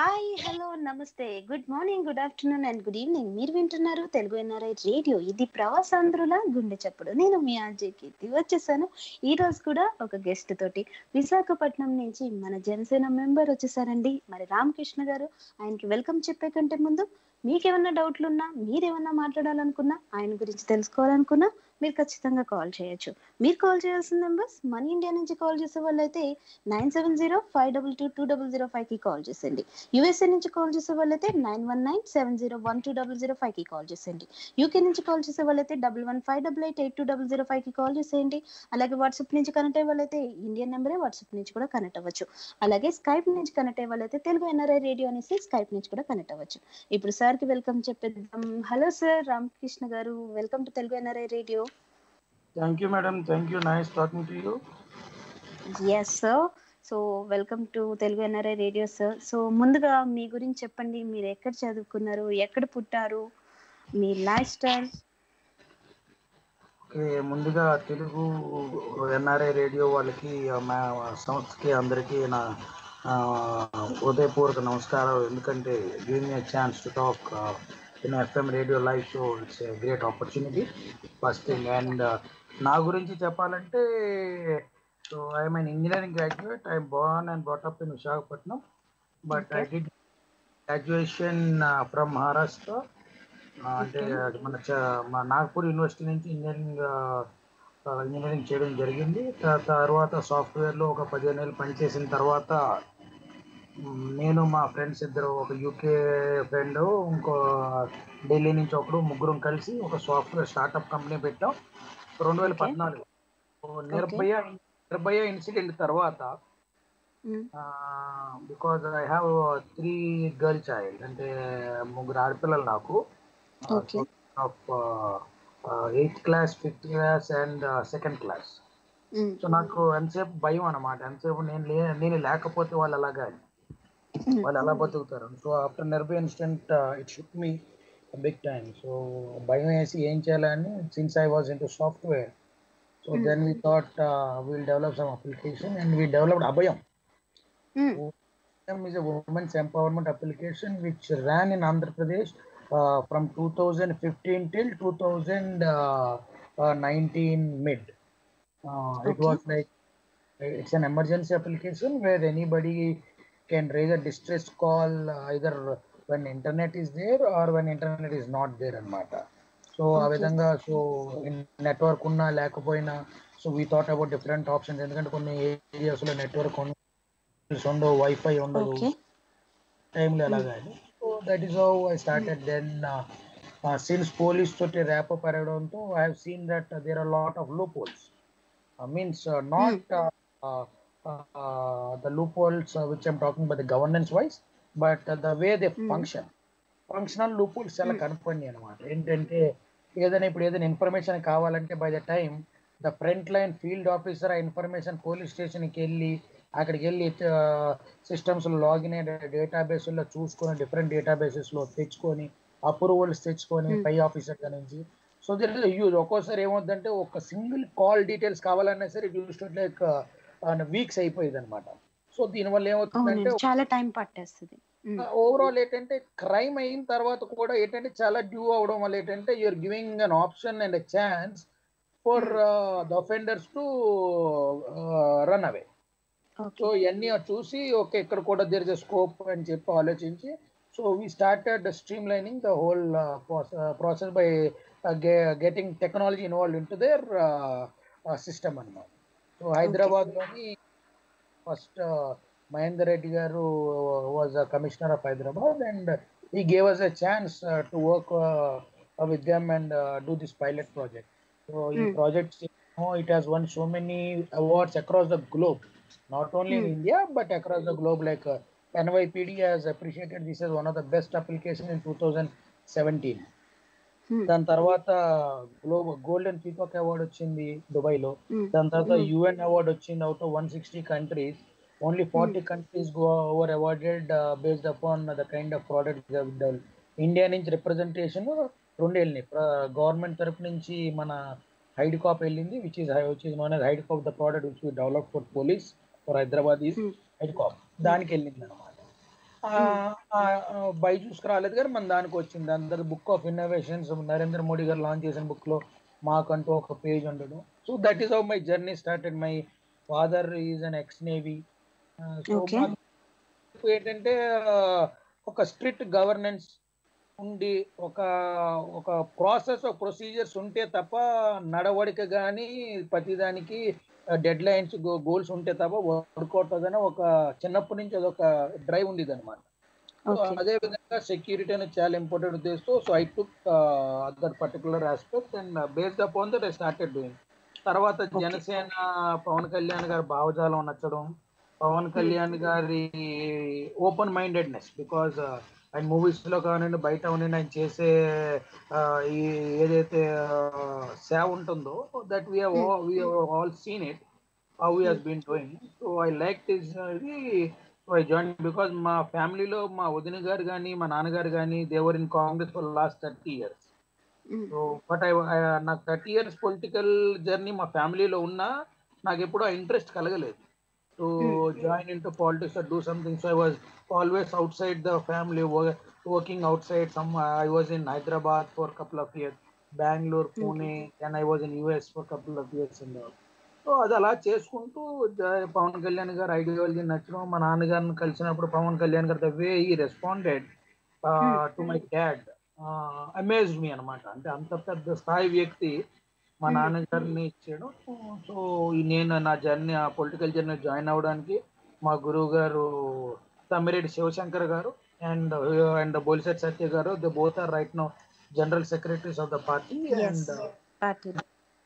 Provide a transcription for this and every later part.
Hi hello నమస్తే good morning good afternoon and good evening మీరు వింటున్నారు తెలుగు ఎన్ఆర్ఐ రేడియో ఇది ప్రవాసాంధ్రుల గుండె చప్పుడు నేను మీ ఆర్జే కీర్తి వచ్చేసాను ఈ రోజు కూడా ఒక గెస్ట్ తోటి విశాఖపట్నం నుంచి మన జనసేన మెంబర్ వచ్చేసారండి మరి రామకృష్ణ గారు ఆయనకి వెల్కమ్ చెప్పే కంటే ముందు మీకేమన్నా డౌట్లు ఉన్నా మీరేమన్నా మాట్లాడాలనుకున్నా ఆయన గురించి తెలుసుకోవాలనుకున్నా మీరు ఖచ్చితంగా కాల్ చేయొచ్చు మీరు కాల్ చేయాల్సిన నెంబర్స్ మన ఇండియా నుంచి కాల్ చేసే వాళ్ళైతే nine seven zero five double two two double zero five కి కాల్ చేసేయండి యూఎస్ఏ నుంచి కాల్ చేసే వాళ్ళైతే nine one nine seven zero one two double zero five కి కాల్ చేసేయండి యూకే నుంచి కాల్ చేసే వాళ్ళైతే double one five double eight eight two double zero five కి కాల్ చేసేయండి అలాగే వాట్సాప్ నుంచి కనెక్ట్ అయ్యే వాళ్ళైతే ఇండియన్ నెంబరే వాట్సాప్ నుంచి కూడా కనెక్ట్ అవ్వచ్చు అలాగే స్కైప్ నుంచి కనెక్ట్ అయ్యే వాళ్ళైతే తెలుగు ఎన్ఆర్ఐ రేడియో అనేసి స్కైప్ నుంచి కూడా కనెక్ట్ అవ్వచ్చు ఇప్పుడు సార్ కి వెల్కమ్ చెప్పేద్దాం hello sir Ramakrishna garu welcome to Telugu NRI radio Thank you, madam. Thank you. Nice talking to you. Yes sir so welcome to Telugu NRI radio sir so ముందుగా మీ గురించి చెప్పండి మీరు ఎక్కడ చదువుకున్నారు ఎక్కడ పుట్టారు మీ లైఫ్ స్టైల్ ఓకే ముందుగా తెలుగు ఎన్ఆర్ఐ రేడియో వాళ్ళకి ఆ, మా సంస్థకి అందరికీ నా ఆ, హృదయపూర్వక నమస్కారం ఎందుకంటే giving a chance to talk in FM radio live show it's a great opportunity first thing and నా గురించి చెప్పాలంటే so I'm an engineering graduate I'm born and brought up in Visakhapatnam but I did graduation from Maharashtra ఆ, అంటే అది మన చ- మా Nagpur university నుంచి ఇంజనీరింగ్ ఆ, ఇంజనీరింగ్ చేయడం జరిగింది త- తర్వాత సాఫ్ట్వేర్లో ఒక పదిహేను ఏళ్ళు పనిచేసిన తర్వాత మ్, నేను మా ఫ్రెండ్స్ ఇద్దరు ఒక యూకే ఫ్రెండ్ ఇంకో ఢిల్లీ నుంచి ఒకడు ముగ్గురం కలిసి ఒక సాఫ్ట్వేర్ స్టార్టప్ కంపెనీ పెట్టాం రెండు వేల పద్నాలుగు నిర్భయ నిర్భయ ఇన్సిడెంట్ తర్వాత because I have three girl child అంటే ముగ్గురు ఆడపిల్లలు నాకు Okay. Of eighth class fifth class and second class so నాకు ఎంతసేపు భయం అన్నమాట ఎంతసేపు నేను లే నేను లేకపోతే వాళ్ళు అలాగా అని. వాళ్ళు ఎలా బతుకుతారు so after Nirbhaya incident it shook me big time so భయం వేసి ఏం చేయాలని since I was into software so then we thought will develop some application and we developed Abhayam is a women's empowerment application which ran in Andhra Pradesh uh, from 2015 till 2019 mid. Uh, It was like it's an emergency application where anybody can raise a distress call uh, either when internet is there or when internet is not there అన్నమాట so ఆ విధంగా so network ఉన్నా లేకపోయినా so we thought about different options ఎందుకంటే కొన్ని ఏరియాస్లో network ఉండవు wifi ఉండదు ఓకే టైంలో ఎలాగా so that is how I started then since police తోటి ర్యాప్ పెరగడంతో I have seen that there are lot of loopholes means not the loopholes which I'm talking by the governance wise but the way they function functional loopholes చాలా కనపడి అనమాట ఏంటంటే ఏదైనా ఇప్పుడు ఏదైనా ఇన్ఫర్మేషన్ కావాలంటే by the time the front line field officer ఆ information police స్టేషన్కి వెళ్ళి అక్కడికి వెళ్ళి సిస్టమ్స్ లాగిన్ అయ్యే డేటాబేస్లో చూసుకొని డిఫరెంట్ డేటాబేసెస్లో తెచ్చుకొని అప్రూవల్స్ తెచ్చుకొని పై ఆఫీసర్ దగ్గర నుంచి సో దర్ యూజ్ ఒక్కోసారి ఏమవుతుందంటే ఒక సింగిల్ కాల్ డీటెయిల్స్ కావాలన్నా సరే యూజ్ లైక్ వీక్స్ అయిపోయింది అనమాట సో దీనివల్ల ఏమవుతుందంటే అవునండి చాలా టైం పట్టేస్తుంది ఓవరాల్ ఏంటంటే క్రైమ్ అయిన తర్వాత కూడా ఏంటంటే చాలా డ్యూ అవడం వల్ల ఏంటంటే you're giving an option and chance for the offenders to run away so ఇవన్నీ చూసి ఓకే ఇక్కడ కూడా దేర్ ఇస్ స్కోప్ అని చెప్పి ఆలోచించి so we started streamlining the whole process by getting technology involve into their system అన్నమాట so హైదరాబాద్లోని first Mahender Reddy garu was commissioner of Hyderabad and he gave us a chance to work with them and do this pilot project so ఈ project it has won so many awards across the globe not only in India but across the globe. Like uh, NYPD has appreciated this as one of the best applications in 2017. దాని తర్వాత global golden peacock award వచ్చింది Dubai లో దాని తర్వాత UN award వచ్చింది out of one sixty countries only forty countries go over awarded based upon the kind of product India నుంచి representation రెండు వెళ్ళినాయి గవర్నమెంట్ తరపు నుంచి మన హైడ్ కాప్ వెళ్ళింది which is which is known Hyd Cop the product which develop for police for Hyderabad is Hyd Cop దానికి వెళ్ళింది అనమాట బైజూస్కి రాలేదు కానీ మన దానికి వచ్చింది అందరు book of innovations Narendra Modi garu launch చేసిన book లో మాకంటూ ఒక పేజ్ ఉండడం so that is how my journey started my father is an ex navy so Okay. ఏంటంటే ఆ, ఒక స్ట్రిక్ట్ గవర్నెన్స్ ఉండి ఒక ఒక ప్రాసెస్ ఒక ప్రొసీజర్స్ ఉంటే తప్ప నడవడిక కానీ ప్రతిదానికి డెడ్ లైన్స్ గోల్స్ ఉంటే తప్ప వర్కౌట్ అదని ఒక చిన్నప్పటి నుంచి అదొక డ్రైవ్ ఉండేది అనమాట ఓకే అదే విధంగా సెక్యూరిటీ అనేది చాలా ఇంపార్టెంట్ ఉద్దేశంతో so I took other particular aspect and based upon that I started doing తర్వాత Okay. జనసేన పవన్ కళ్యాణ్ గారి భావజాలం నచ్చడం పవన్ కళ్యాణ్ గారి ఓపెన్ మైండెడ్నెస్ బికాజ్ ఆయన మూవీస్ లో కానివ్వండి బయట ఉండి ఆయన చేసే ఆ, ఈ ఏదైతే ఆ, సేవ ఉంటుందో that we we all seen it how he has been doing so I like this ఇది ఐ జాయిన్ బికాజ్ మా ఫ్యామిలీలో మా వదిన గారు కానీ మా నాన్నగారు కానీ they were in Congress for last thirty years so but I నాకు థర్టీ ఇయర్స్ పొలిటికల్ జర్నీ మా ఫ్యామిలీలో ఉన్నా నాకు ఎప్పుడూ ఆ ఇంట్రెస్ట్ కలగలేదు to join into politics do something so I was always outside the family working outside some I was in Hyderabad for couple of years Bengaluru Pune and I was in US for couple of years in so అది అలా చేసుకుంటూ జ- పవన్ కళ్యాణ్ గారు ideology నచ్చడం మా నాన్నగారిని కలిసినప్పుడు పవన్ కళ్యాణ్ గారు the way he responded to my dad amazed me అనమాట అంటే అంత పెద్ద స్థాయి వ్యక్తి మా Hmm. నాన్నగారిని ఇచ్చాడు సో నేను నా జర్నీ ఆ పొలిటికల్ జర్నీ జాయిన్ అవ్వడానికి మా గురువు గారు తమ్మిరెడ్డి శివశంకర్ గారు and and Bolisetti Satya garu the both are right no general secretaries of the party Yes. And పార్టీలో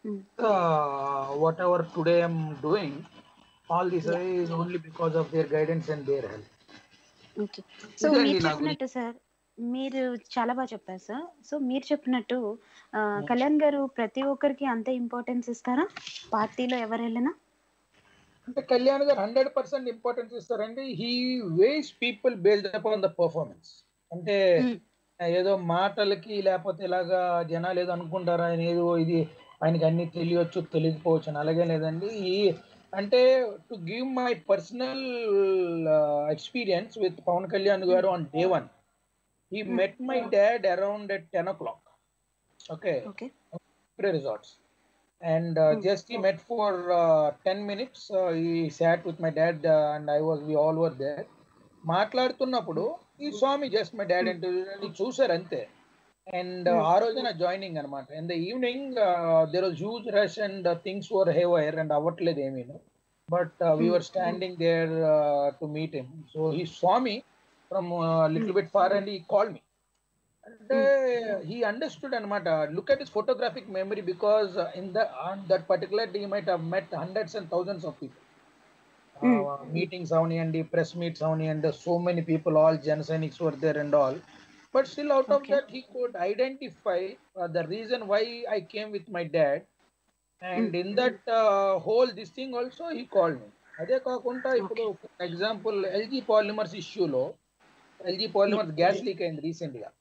whatever today I'm doing all this is only because of their guidance and their help. Okay so ఇదండి మీరు నా చెప్పినట్టు sir మీరు చాలా బాగా చెప్పారు sir so మీరు చెప్పినట్టు ఆ, కళ్యాణ్ గారు ప్రతి ఒక్కరికి అంతే ఇంపార్టెన్స్ ఇస్తారా పార్టీలో ఎవరు వెళ్ళినా అంటే Kalyan garu hundred percent importance ఇస్తారండి he weighs people based upon the performance అంటే Hmm. ఏదో మాటలకి లేకపోతే ఇలాగా జనాలు ఏదో అనుకుంటారా ఆయన ఏదో ఇది ఆయనకి అన్ని తెలియచ్చు తెలియకపోవచ్చు అని అలాగే లేదండి ఈ అంటే to give my personal experience with Pawan Kalyan garu on day one he Hmm. Met my dad around at ten o'clock okay okay Prey resorts. And uh, Hmm. just he met for uh, 10 minutes. Uh, he sat with my dad uh, and I was, we all were there. మాట్లాడుతున్నప్పుడు he saw me just my dad interview చూసారు అంతే and Hmm. ఆ రోజున joining అనమాట in the evening there was huge rush and things were haywire and అవ్వట్లేదు ఏమీను but we're standing there to meet him so he saw me from little bit far and he call me అంటే he understood అనమాట look at his photographic memory because in the on that particular day might have met hundreds and thousands of people Hmm. Meetings అవనివ్వండి press meets అవనివ్వండి so many people all Jana Sainiks were there and all but still out of Okay. That he could identify the reason why I came with my dad and in that whole this thing also he call me అదే కాకుండా ఇప్పుడు example LG Polymers ఇష్యూలో LG polymers gas leak అయింది recent గా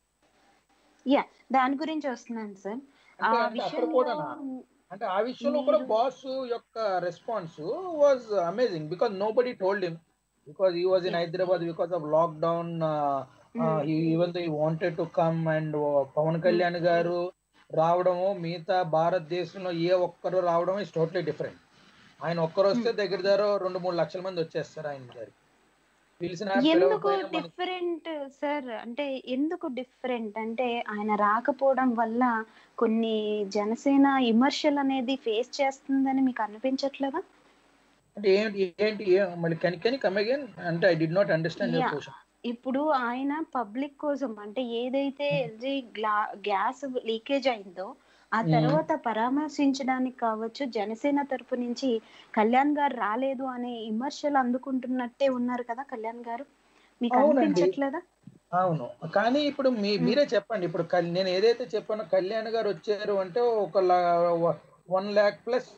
yeah దాని గురించి వస్తున్నాను sir ఆ అంటే అంటే అక్కడ కూడా విషయంలో అంటే ఆ విషయంలో కూడా మీరు- బాస్ యొక్క response was amazing because nobody told him because he was in Yeah. Hyderabad because of lockdown Hmm. Even though wanted to come and Pawan Kalyan garu రావడము మిగతా భారతదేశంలో ఏ ఒక్కరు రావడం ఇస్ టోటలీ డిఫరెంట్ ఆయన ఒక్కరు వస్తే దగ్గర దగ్గర రెండు మూడు లక్షల మంది వచ్చేస్తారు ఆయన గారు పిలిచిన ఎందుకు పిలవకపోయినా మనకి డిఫరెంట్ సార్ అంటే ఎందుకు డిఫరెంట్ అంటే ఆయన రాకపోవడం వల్ల కొన్ని జనసేన విమర్శలు అనేది ఫేస్ చేస్తుందని మీకు అనిపించట్లేదా అంటే ఏంటి ఏంటి ఏ- మళ్ళీ కెన్ కెన్ కమ్ అగైన్ అంటే I did not understand your Yeah. Question ఇప్పుడు ఆయన పబ్లిక్ కోసం అంటే ఏదైతే ఎల్జీ గ్యాస్ లీకేజ్ అయిందో ఆ Hmm. తర్వాత పరామర్శించడానికి కావచ్చు జనసేన తరపు నుంచి కళ్యాణ్ గారు రాలేదు అనే విమర్శలు అందుకుంటున్నట్టే ఉన్నారు కదా కళ్యాణ్ గారు మీకు అవునండి. అనిపించట్లేదా అవును కానీ ఇప్పుడు మీ Hmm. మీరే చెప్పండి ఇప్పుడు కల్- నేను ఏదైతే చెప్పానో కళ్యాణ్ గారు వచ్చారు అంటే ఒక వన్ ల్యాక్ ప్లస్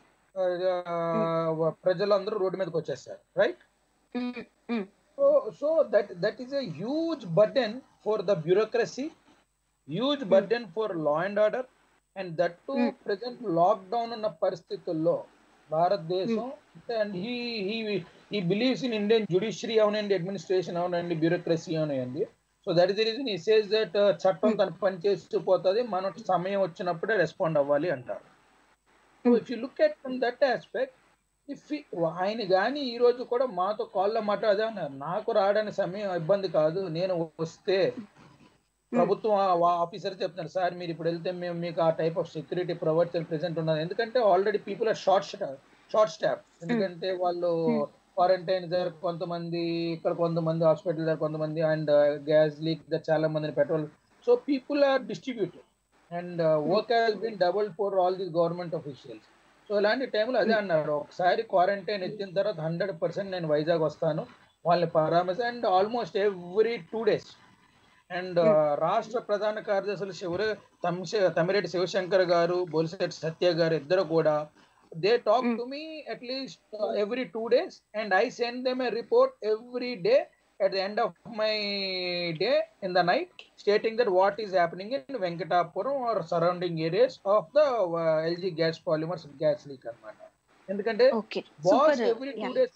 ప్రజలందరూ రోడ్డు మీదకి వచ్చేస్తారు right um, um, so so that that is a huge burden for the bureaucracy huge burden for law and order and that to Hmm. Present lockdown ఉన్న పరిస్థితుల్లో భారతదేశం and he he he believes in Indian judiciary అవునండి administration అవునండి bureaucracy అవునండి so that is the reason he says that చట్టం తన పని చేస్తూ పోతుంది మనం సమయం వచ్చినప్పుడే రెస్పాండ్ అవ్వాలి అంటారు so if you look at from that aspect if ఆయన కానీ ఈ రోజు కూడా మాతో కాల్లో మాట అదే అన్నారు నాకు రావడానికి సమయం ఇబ్బంది కాదు నేను వస్తే ప్రభుత్వం ఆఫీసర్ చెప్తున్నారు సార్ మీరు ఇప్పుడు వెళ్తే మేము మీకు ఆ టైప్ ఆఫ్ సెక్యూరిటీ ప్రొవైడ్ చేయాలి ప్రెసెంట్ ఉన్నది ఎందుకంటే already people are short short staff ఎందుకంటే వాళ్ళు క్వారంటైన్ దగ్గర కొంతమంది ఇక్కడ కొంతమంది హాస్పిటల్ దగ్గర కొంతమంది అండ్ గ్యాస్ లీక్ దగ్గర చాలా మందిని patrol so people are distributed and work has been double for all the government officials so ఇలాంటి టైంలో అదే అన్నారు ఒకసారి క్వారంటైన్ ఎత్తిన తర్వాత హండ్రెడ్ పర్సెంట్ నేను వైజాగ్ వస్తాను వాళ్ళని పరామర్శ and almost every two days and రాష్ట్ర ప్రధాన కార్యదర్శులు శివర తమిరెడ్డి శివశంకర్ గారు బొలిశెట్టి సత్య గారు ఇద్దరు కూడా they talk to me at least every two days and I send them a report every day at the end of my day in the night stating that what is happening in Venkatapuram or surrounding areas of the uh, LG gas polymers gas leak అనమాట ఎందుకంటే okay boss every two days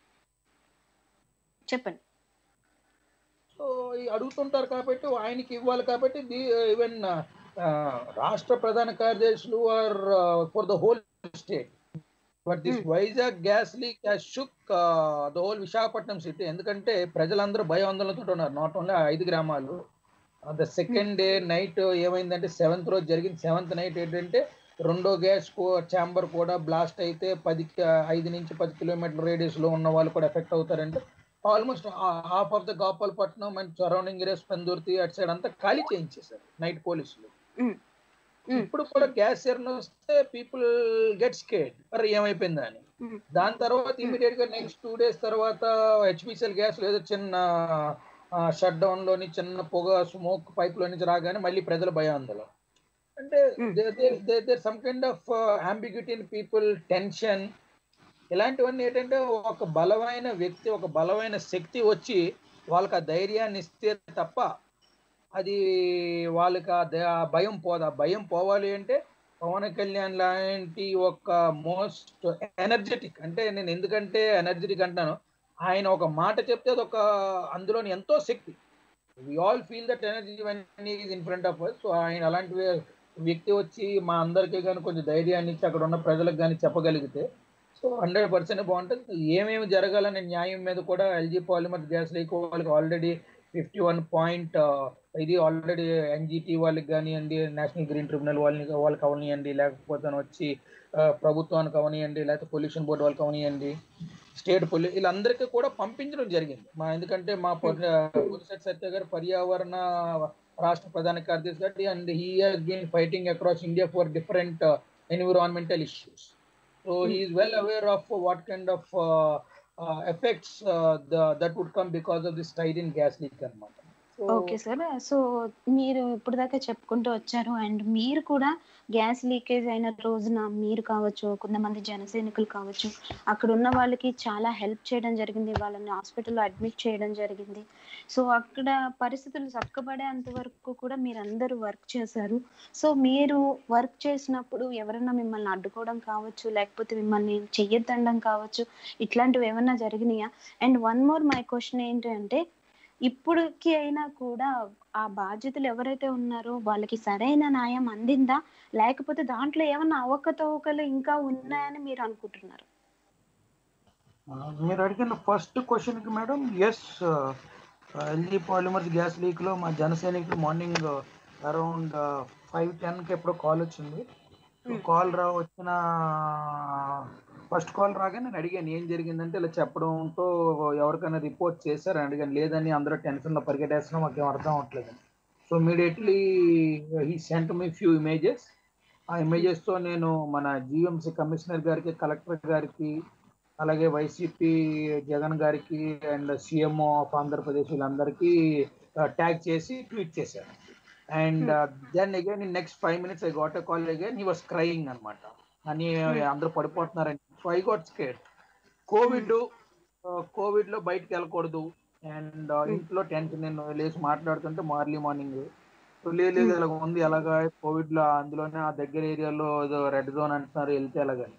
చెప్పండి so అడుగుతుంటారు కాబట్టి ఆయనకి ఇవ్వాలి కాబట్టి the even రాష్ట్ర ప్రధాన కార్యదర్శులు are for the whole state but this Vizag gas leak shook the whole Visakhapatnam city ఎందుకంటే ప్రజలందరూ భయాందోళనతో ఉన్నారు నాట్ ఓన్లీ ఐదు గ్రామాలు ద సెకండ్ డే నైట్ ఏమైందంటే సెవెంత్ రోజు జరిగింది సెవెంత్ నైట్ ఏంటంటే రెండో గ్యాస్ ఛాంబర్ కూడా బ్లాస్ట్ అయితే పది ఐదు నుంచి పది కిలోమీటర్ల రేడియస్ లో ఉన్న వాళ్ళు కూడా ఎఫెక్ట్ అవుతారంటే almost half of the Gopalapatnam and surrounding areas Pendurthi అటు సైడ్ అంతా ఖాళీ చేయించేశారు నైట్ పోలీసులు ఇప్పుడు కూడా గ్యాస్ ఎర్న్ వస్తే పీపుల్ గెట్ స్కేడ్ మరి ఏమైపోయిందా అని దాని తర్వాత ఇమీడియట్ గా నెక్స్ట్ టూ డేస్ తర్వాత హెచ్పిసిఎల్ గ్యాస్ లేదా చిన్న షట్ డౌన్ లోని చిన్న పొగ స్మోక్ పైప్ లో నుంచి రాగానే మళ్ళీ ప్రజల భయాందోళన అంటే there some kind of ambiguity in people tension ఇలాంటివన్నీ ఏంటంటే ఒక బలమైన వ్యక్తి ఒక బలమైన శక్తి వచ్చి వాళ్ళకి ఆ ధైర్యాన్ని ఇస్తే తప్ప అది వాళ్ళకి ఆ భయం పోదు ఆ భయం పోవాలి అంటే పవన్ కళ్యాణ్ లాంటి ఒక మోస్ట్ ఎనర్జెటిక్ అంటే నేను ఎందుకంటే ఎనర్జెటిక్ అంటాను ఆయన ఒక మాట చెప్తే అది ఒక అందులోని ఎంతో శక్తి we all feel that energy is in front of us so ఆయన అలాంటి వ్యక్తి వచ్చి మా అందరికీ కానీ కొంచెం ధైర్యాన్ని ఇచ్చి అక్కడ ఉన్న ప్రజలకు కానీ చెప్పగలిగితే సో హండ్రెడ్ పర్సెంట్ బాగుంటుంది ఏమేమి జరగాలనే న్యాయం మీద కూడా ఎల్జీ పాలిమర్ గ్యాస్ లీక్ వాళ్ళకి ఆల్రెడీ ఫిఫ్టీ వన్ పాయింట్ ఇది ఆల్రెడీ ఎన్జిటి వాళ్ళకి కానివ్వండి నేషనల్ గ్రీన్ ట్రిబ్యునల్ వాళ్ళని వాళ్ళకి అవనియండి లేకపోతే వచ్చి ప్రభుత్వానికి అవనియండి లేకపోతే పొల్యూషన్ బోర్డు వాళ్ళకి అవనియండి స్టేట్ పొల్యూ వీళ్ళందరికీ కూడా పంపించడం జరిగింది మా ఎందుకంటే మా పులిశెట్టి సత్య గారు పర్యావరణ రాష్ట్ర ప్రధాన కార్యదర్శి గారి and he has been fighting across India for different environmental issues so he's well aware of what kind of effects that would come because of this tide in gas leak అనమాట ఓకే సార్ సో మీరు ఇప్పుడు దాకా చెప్పుకుంటూ వచ్చారు and మీరు కూడా gas leakage అయిన రోజున మీరు కావచ్చు కొంతమంది జన సైనికులు కావచ్చు అక్కడ ఉన్న వాళ్ళకి చాలా హెల్ప్ చేయడం జరిగింది వాళ్ళని హాస్పిటల్లో అడ్మిట్ చేయడం జరిగింది సో అక్కడ పరిస్థితులు చక్కబడేంత వరకు కూడా మీరు అందరూ వర్క్ చేశారు సో మీరు వర్క్ చేసినప్పుడు ఎవరైనా మిమ్మల్ని అడ్డుకోవడం కావచ్చు లేకపోతే మిమ్మల్ని చెయ్యొద్దండం కావచ్చు ఇట్లాంటివి ఏమన్నా జరిగినాయా and one more my question ఏంటంటే ఇప్పటికి అయినా కూడా ఆ బాధ్యతలు ఎవరైతే ఉన్నారో వాళ్ళకి సరైన న్యాయం అందిందా లేకపోతే దాంట్లో ఏమన్నా అవకతవకలు ఇంకా ఉన్నాయని మీరు అనుకుంటున్నారు మీరు అడిగిన ఫస్ట్ క్వశ్చన్ కి madam yes LG polymers gas leak లో మా జన సైనికులు మార్నింగ్ అరౌండ్ ఫైవ్ టెన్ కి ఎప్పుడో కాల్ వచ్చింది కాల్ రా వచ్చిన ఫస్ట్ కాల్ రాగా నేను అడిగాను ఏం జరిగిందంటే ఇలా చెప్పడంతో ఎవరికైనా రిపోర్ట్ చేశారని అడిగాను లేదని అందరూ టెన్షన్లో పరిగెట్టేస్తున్నాం మాకేం అర్థం అవ్వట్లేదు so immediately he sent me few images ఆ ఇమేజెస్తో నేను మన జిఎంసి కమిషనర్ గారికి కలెక్టర్ గారికి అలాగే వైసీపీ జగన్ గారికి అండ్ సిఎంఓ ఆఫ్ ఆంధ్రప్రదేశ్ వీళ్ళందరికీ ట్యాగ్ చేసి ట్వీట్ చేశాను and then again in next five minutes I got a call again he was crying అనమాట అని అందరూ పడిపోతున్నారని so I got scared covid covid లో బయటకు వెళ్ళకూడదు అండ్ ఇంట్లో టెన్షన్ నేను లేచి మాట్లాడుతుంటే మార్లీ మార్నింగ్ లేదు ఇలా ఉంది అలాగా కోవిడ్ లో అందులోనే ఆ దగ్గర ఏరియాలో ఏదో రెడ్ జోన్ అంటున్నారు వెళ్తే ఎలాగని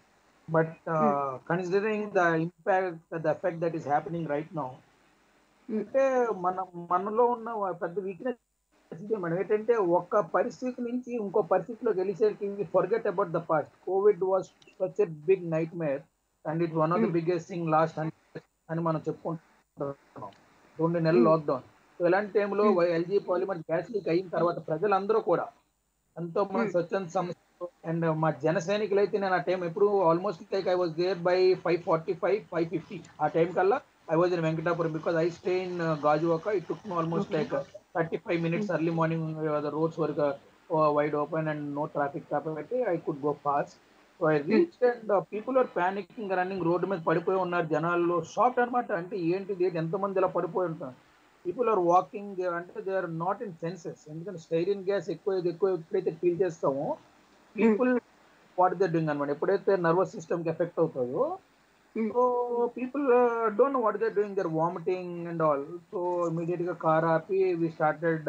But uh, considering the impact, the effect that is happening right now, Mm. అంటే మన మనలో ఉన్న పెద్ద వీక్నెస్ మనం ఏంటంటే ఒక పరిస్థితి నుంచి ఇంకో పరిస్థితిలోకి వెళ్ళేసరికి forget about the past covid was such a big nightmare and it one of the Mm. Biggest thing last అని మనం చెప్పుకుంటున్నాం రెండు నెలలు Mm. లాక్డౌన్ సో ఇలాంటి టైంలో Mm. LG polymer gas leak అయిన తర్వాత ప్రజలందరూ కూడా ఎంతో మంది Mm. స్వచ్ఛంద సంస్థ అండ్ మా జన సైనికులు అయితే నేను ఆ టైం ఎప్పుడు almost like I was there by five forty five five fifty ఆ టైం కల్లా I was in Venkatapuram because I stay in Gajuwaka it took almost Okay. Like thirty five minutes early morning the roads were wide open and no traffic కాబట్టి I could go fast so I reach and people are panicking running road మీద పడిపోయి ఉన్నారు జనాల్లో shock అన్నమాట అంటే ఏంటిది ఎంతమంది ఇలా పడిపోయి ఉంటారు పీపుల్ ఆర్ వాకింగ్ అంటే they are not in senses ఎందుకంటే స్టైరిన్ గ్యాస్ ఎక్కువ ఎక్కువ ఎప్పుడైతే ఫీల్ చేస్తామో పీపుల్ వాట్ దే డూయింగ్ అనమాట ఎప్పుడైతే నర్వస్ సిస్టమ్ కి ఎఫెక్ట్ అవుతుందో Mm. So people don't know what they doing there vomiting and all so immediate గా కార్ ఆపి we started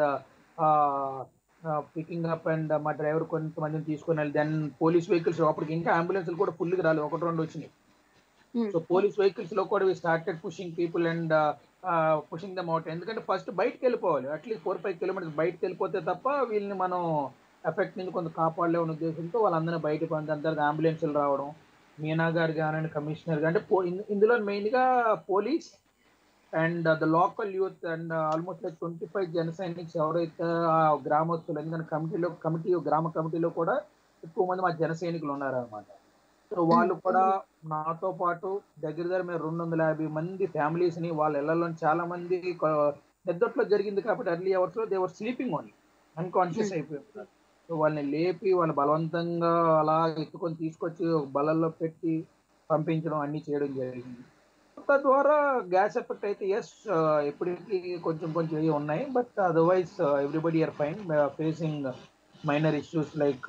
picking up and మా డ్రైవర్ కొంతమందిని తీసుకొని వెళ్ళి దెన్ పోలీస్ వెహికల్స్ అప్పటికి ఇంకా అంబులెన్స్ కూడా ఫుల్గా రాలేదు ఒకటి రెండు వచ్చినాయి Mm. సో పోలీస్ వెహికల్స్ లో కూడా we started pushing people and pushing them out ఎందుకంటే ఫస్ట్ బయటకు వెళ్ళిపోవాలి అట్లీస్ట్ ఫోర్ ఫైవ్ కిలోమీటర్స్ బయటకు వెళ్ళిపోతే తప్ప వీళ్ళని మనం ఎఫెక్ట్ నుంచి కొంత కాపాడలేని ఉద్దేశంతో వాళ్ళందరినీ బయట పంపిన తర్వాత అంబులెన్స్లు రావడం మీనా గారు కానీ కమిషనర్ గారు అంటే పో- ఇందు- ఇందులో మెయిన్ గా police and the local youth and almost like twenty five Jana Sainiks ఎవరైతే ఆ గ్రామస్తులు ఎందుకంటే కమిటీలో కమిటీ గ్రామ కమిటీలో కూడా ఎక్కువ మంది మా జన సైనికులు ఉన్నారనమాట సో వాళ్ళు కూడా నాతో పాటు దగ్గర దగ్గర మేము రెండు వందల యాభై మంది ఫ్యామిలీస్ ని వాళ్ళ ఇళ్లలో చాలా మంది కొ- నిద్దట్లో జరిగింది కాబట్టి అర్లీ అవర్స్ లో they were sleeping only unconscious Hmm. అయిపోయి సో వాళ్ళని లేపి వాళ్ళు బలవంతంగా అలా ఎత్తుకొని తీసుకొచ్చి ఒక బలల్లో పెట్టి పంపించడం అన్ని చేయడం జరిగింది తద్వారా గ్యాస్ ఎఫెక్ట్ అయితే ఎస్ ఎప్పటికీ కొంచెం కొంచెం ఇవి ఉన్నాయి but otherwise everybody are fine facing minor issues like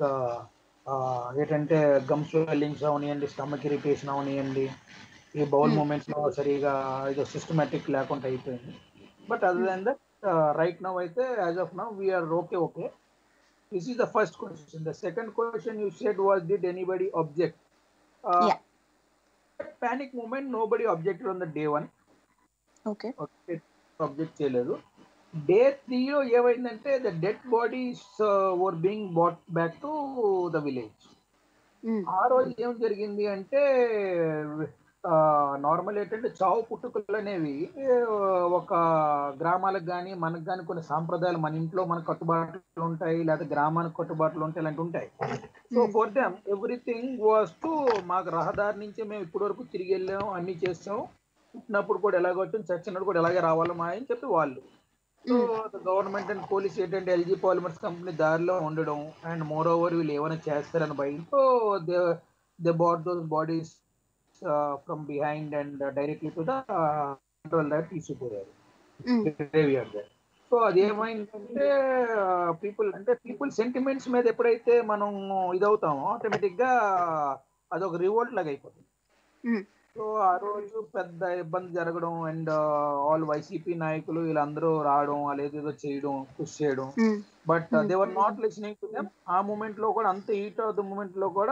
ఏంటంటే గమ్ స్వెల్లింగ్స్ అవనివ్వండి స్టమక్ ఇరిటేషన్ అవనివ్వండి ఈ బౌల్ Hmm. మూమెంట్స్ లో సరిగా ఏదో సిస్టమేటిక్ లేకుండా అయిపోయింది but other than that right now అయితే as of now we're okay okay this is the first question the second question you said was did anybody object Yeah. Panic moment nobody objected on the day one okay object చేయలేదు day త్రీలో ఏమైందంటే the dead bodies were being brought back to the village ఆ రోజు ఏం జరిగింది అంటే normal ఏంటంటే చావు పుట్టుకలు అనేవి ఆ, ఒక గ్రామాలకు కానీ మనకు కానీ కొన్ని సాంప్రదాయాలు మన ఇంట్లో మన కట్టుబాట్లు ఉంటాయి లేదా గ్రామానికి కట్టుబాట్లు ఉంటాయి ఇలాంటి ఉంటాయి so Hmm. For them everything was to మాకు రహదారి నుంచి మేము ఇప్పటి వరకు తిరిగి వెళ్ళాం అన్ని చేస్తాం పుట్టినప్పుడు కూడా ఎలాగ వచ్చాం చచ్చినప్పుడు కూడా ఎలాగే రావాలి మా అని చెప్పి వాళ్ళు సో గవర్నమెంట్ అండ్ పోలీస్ ఏంటంటే ఎల్జీ పాలిమర్స్ కంపెనీ దారిలో ఉండడం అండ్ మోర్ ఓవర్ వీళ్ళు ఏమైనా చేస్తారని భయంతో they they brought those bodies from behind and directly to the control that తీసుకుపోయారు గ్రేవియార్డ్ సో అది ఏమైందంటే పీపుల్ అంటే పీపుల్ సెంటిమెంట్స్ మీద ఎప్పుడైతే మనం ఇదవుతామో ఆటోమేటిక్ గా అదొక రివోల్ట్ లాగా అయిపోతుంది Mm. సో ఆ రోజు పెద్ద ఇబ్బంది జరగడం అండ్ ఆల్ వైసీపీ నాయకులు వీళ్ళందరూ రావడం అదేదో చేయడం పుష్ చేయడం but Hmm. They were not listening to them ఆ మూమెంట్ లో కూడా అంత హీట్ ఆఫ్ ద మూమెంట్ లో కూడా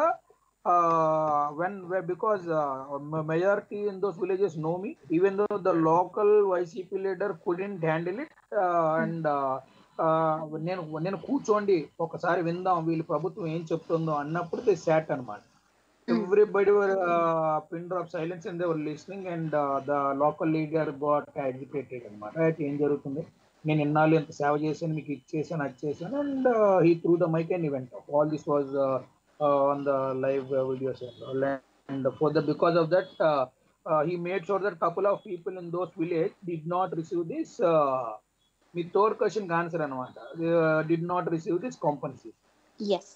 when because majority in those villages know me even though the local YCP leader couldn't handle it and నేను నేను కూర్చోండి ఒకసారి విందాం వీళ్ళ ప్రభుత్వం ఏం చెప్తుందో అన్నప్పుడు దే శాట్ అనమాట everybody were pin drop silence and they were listening and the local leader got educated అనమాట అయితే ఏం జరుగుతుంది నేను ఇన్నాళ్ళు ఎంత సేవ చేశాను మీకు ఇచ్చేసాను అది చేశాను and he through the mic and event all this was on the live videos and for the because of that he made sure that couple of people in those village did not receive this మీ third question answer అనమాట did not receive this compensation yes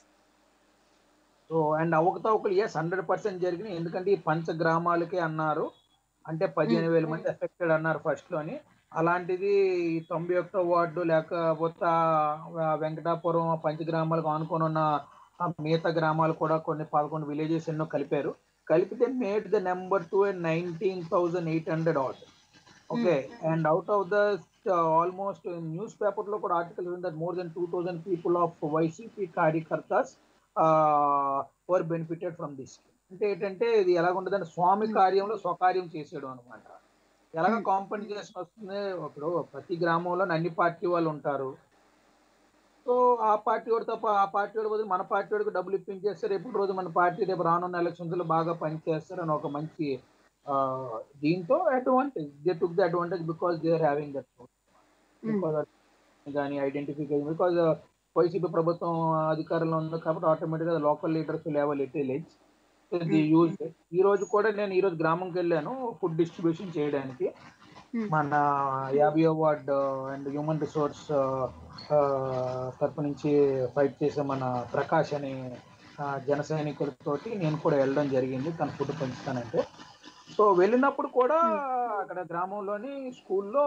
so and అవకతవకలు yes hundred percent జరిగినాయి ఎందుకంటే ఈ పంచ గ్రామాలకే అన్నారు అంటే పదిహేను వేల మంది ఎఫెక్టెడ్ అన్నారు ఫస్ట్ లోని అలాంటిది ఈ తొంభై ఒకటో వార్డు లేకపోతే ఆ వెంకటాపురం ఆ పంచ గ్రామాలకు ఆనుకొని ఉన్న ఆ మిగతా గ్రామాలు కూడా కొన్ని పదకొండు విలేజెస్ ఎన్నో కలిపారు కలిపితే made the number to nineteen thousand eight hundred order okay and out of the almost newspaper లో కూడా article that more than two thousand people of YCP కార్యకర్తాస్ వర్ బెనిఫిటెడ్ ఫ్రమ్ దిస్ అంటే ఏంటంటే ఇది ఎలాగుంటుందంటే స్వామి కార్యంలో స్వకార్యం చేసాడు అనమాట ఎలాగ Hmm. కాంపెన్సేషన్ వస్తుంది ఇప్పుడు ప్రతి గ్రామంలో అన్ని పార్టీ వాళ్ళు ఉంటారు సో ఆ పార్టీ వాడు తప్ప ఆ పార్టీ వాడు బదులు మన పార్టీ వాడికి డబ్బులు ఇప్పించేస్తారు రేపు రోజు మన పార్టీ రేపు రానున్న ఎలక్షన్స్ లో బాగా పనిచేస్తారు అని ఒక మంచి ఆ, దీంతో advantage they took the advantage because they are having that because కానీ ఐడెంటిఫికేషన్ బికాజ్ వైసీపీ ప్రభుత్వం అధికారంలో ఉంది కాబట్టి ఆటోమేటిక్గా లోకల్ లీడర్స్ లేవల్ ఎటేలేజ్ యూజ్ ఈ రోజు కూడా నేను ఈ రోజు గ్రామంకి వెళ్ళాను ఫుడ్ డిస్ట్రిబ్యూషన్ చేయడానికి Hmm. మన యాభై వార్డ్ అండ్ హ్యూమన్ రిసోర్స్ తరపు నుంచి ఫైట్ చేసే మన ప్రకాష్ అనే ఆ, జన సైనికులతోటి నేను కూడా వెళ్ళడం జరిగింది తన ఫుడ్ పెంచుతానంటే సో వెళ్ళినప్పుడు కూడా అక్కడ గ్రామంలోని స్కూల్లో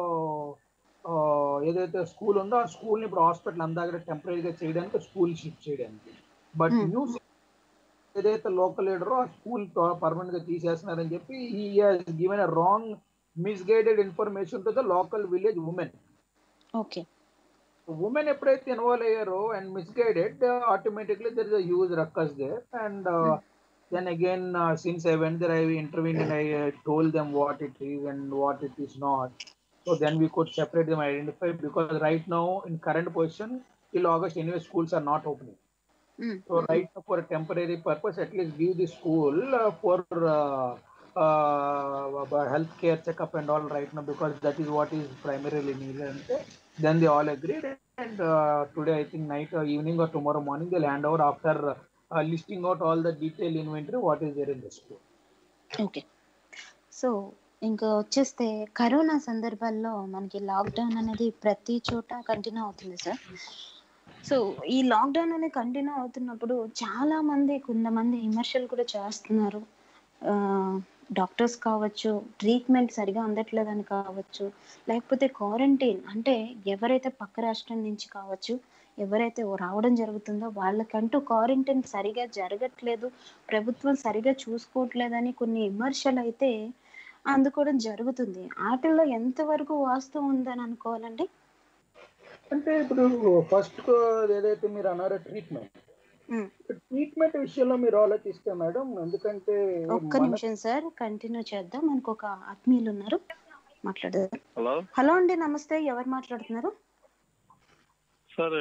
ఏదైతే స్కూల్ ఉందో ఆ స్కూల్ని ఇప్పుడు హాస్పిటల్ అందాక టెంపరీగా చేయడానికి స్కూల్ షిఫ్ట్ చేయడానికి బట్ Hmm. న్యూస్ ఏదైతే లోకల్ లీడరో ఆ స్కూల్ పర్మనెంట్ గా తీసేస్తున్నారని చెప్పి ఈ given a wrong misguided information to the local village women okay women ఎప్పుడైతే ఇన్వాల్వ్ అయ్యారో and misguided automatically there is a huge ruckus there and then again since I went there I intervened and I told them what it is and what it is not so then we could separate them identify because right now in current position till August anyway schools are not opening. So right now for a temporary purpose, at least give the school uh, for uh, uh, healthcare checkup and all right now because that is what is primarily needed. And then they all agreed and uh, today I think night or evening or tomorrow morning they'll hand over after uh, listing out all the detailed inventory what is there in the school. Okay so ఇంకా వచ్చేస్తే corona సందర్భాల్లో మనకి lockdown అనేది ప్రతి చోట continue అవుతుంది sir so ఈ lockdown అనేది కంటిన్యూ అవుతున్నప్పుడు చాలా మంది కొంతమంది విమర్శలు కూడా చేస్తున్నారు డాక్టర్స్ కావచ్చు ట్రీట్మెంట్ సరిగా అందట్లేదని కావచ్చు లేకపోతే క్వారంటైన్ అంటే ఎవరైతే పక్క రాష్ట్రం నుంచి కావచ్చు ఎవరైతే రావడం జరుగుతుందో వాళ్ళకంటూ క్వారంటైన్ సరిగా జరగట్లేదు ప్రభుత్వం సరిగా చూసుకోవట్లేదని కొన్ని విమర్శలు అయితే అందుకోవడం జరుగుతుంది వాటిల్లో ఎంతవరకు వాస్తవం ఉందని అనుకోవాలండి అంటే ఇప్పుడు ఫస్ట్ ఏదైతే మీరు అన్నారో ట్రీట్మెంట్ మ్మ్. ట్రీట్మెంట్ విషయంలో మీరు ఆలోచిస్తే మేడం ఎందుకంటే ఒక్క మన- నిమిషం సార్ కంటిన్యూ చేద్దాం మనకు ఒక ఆత్మీయులు ఉన్నారు మాట్లాడదాం హలో హలో అండి నమస్తే ఎవరు మాట్లాడుతున్నారు సార్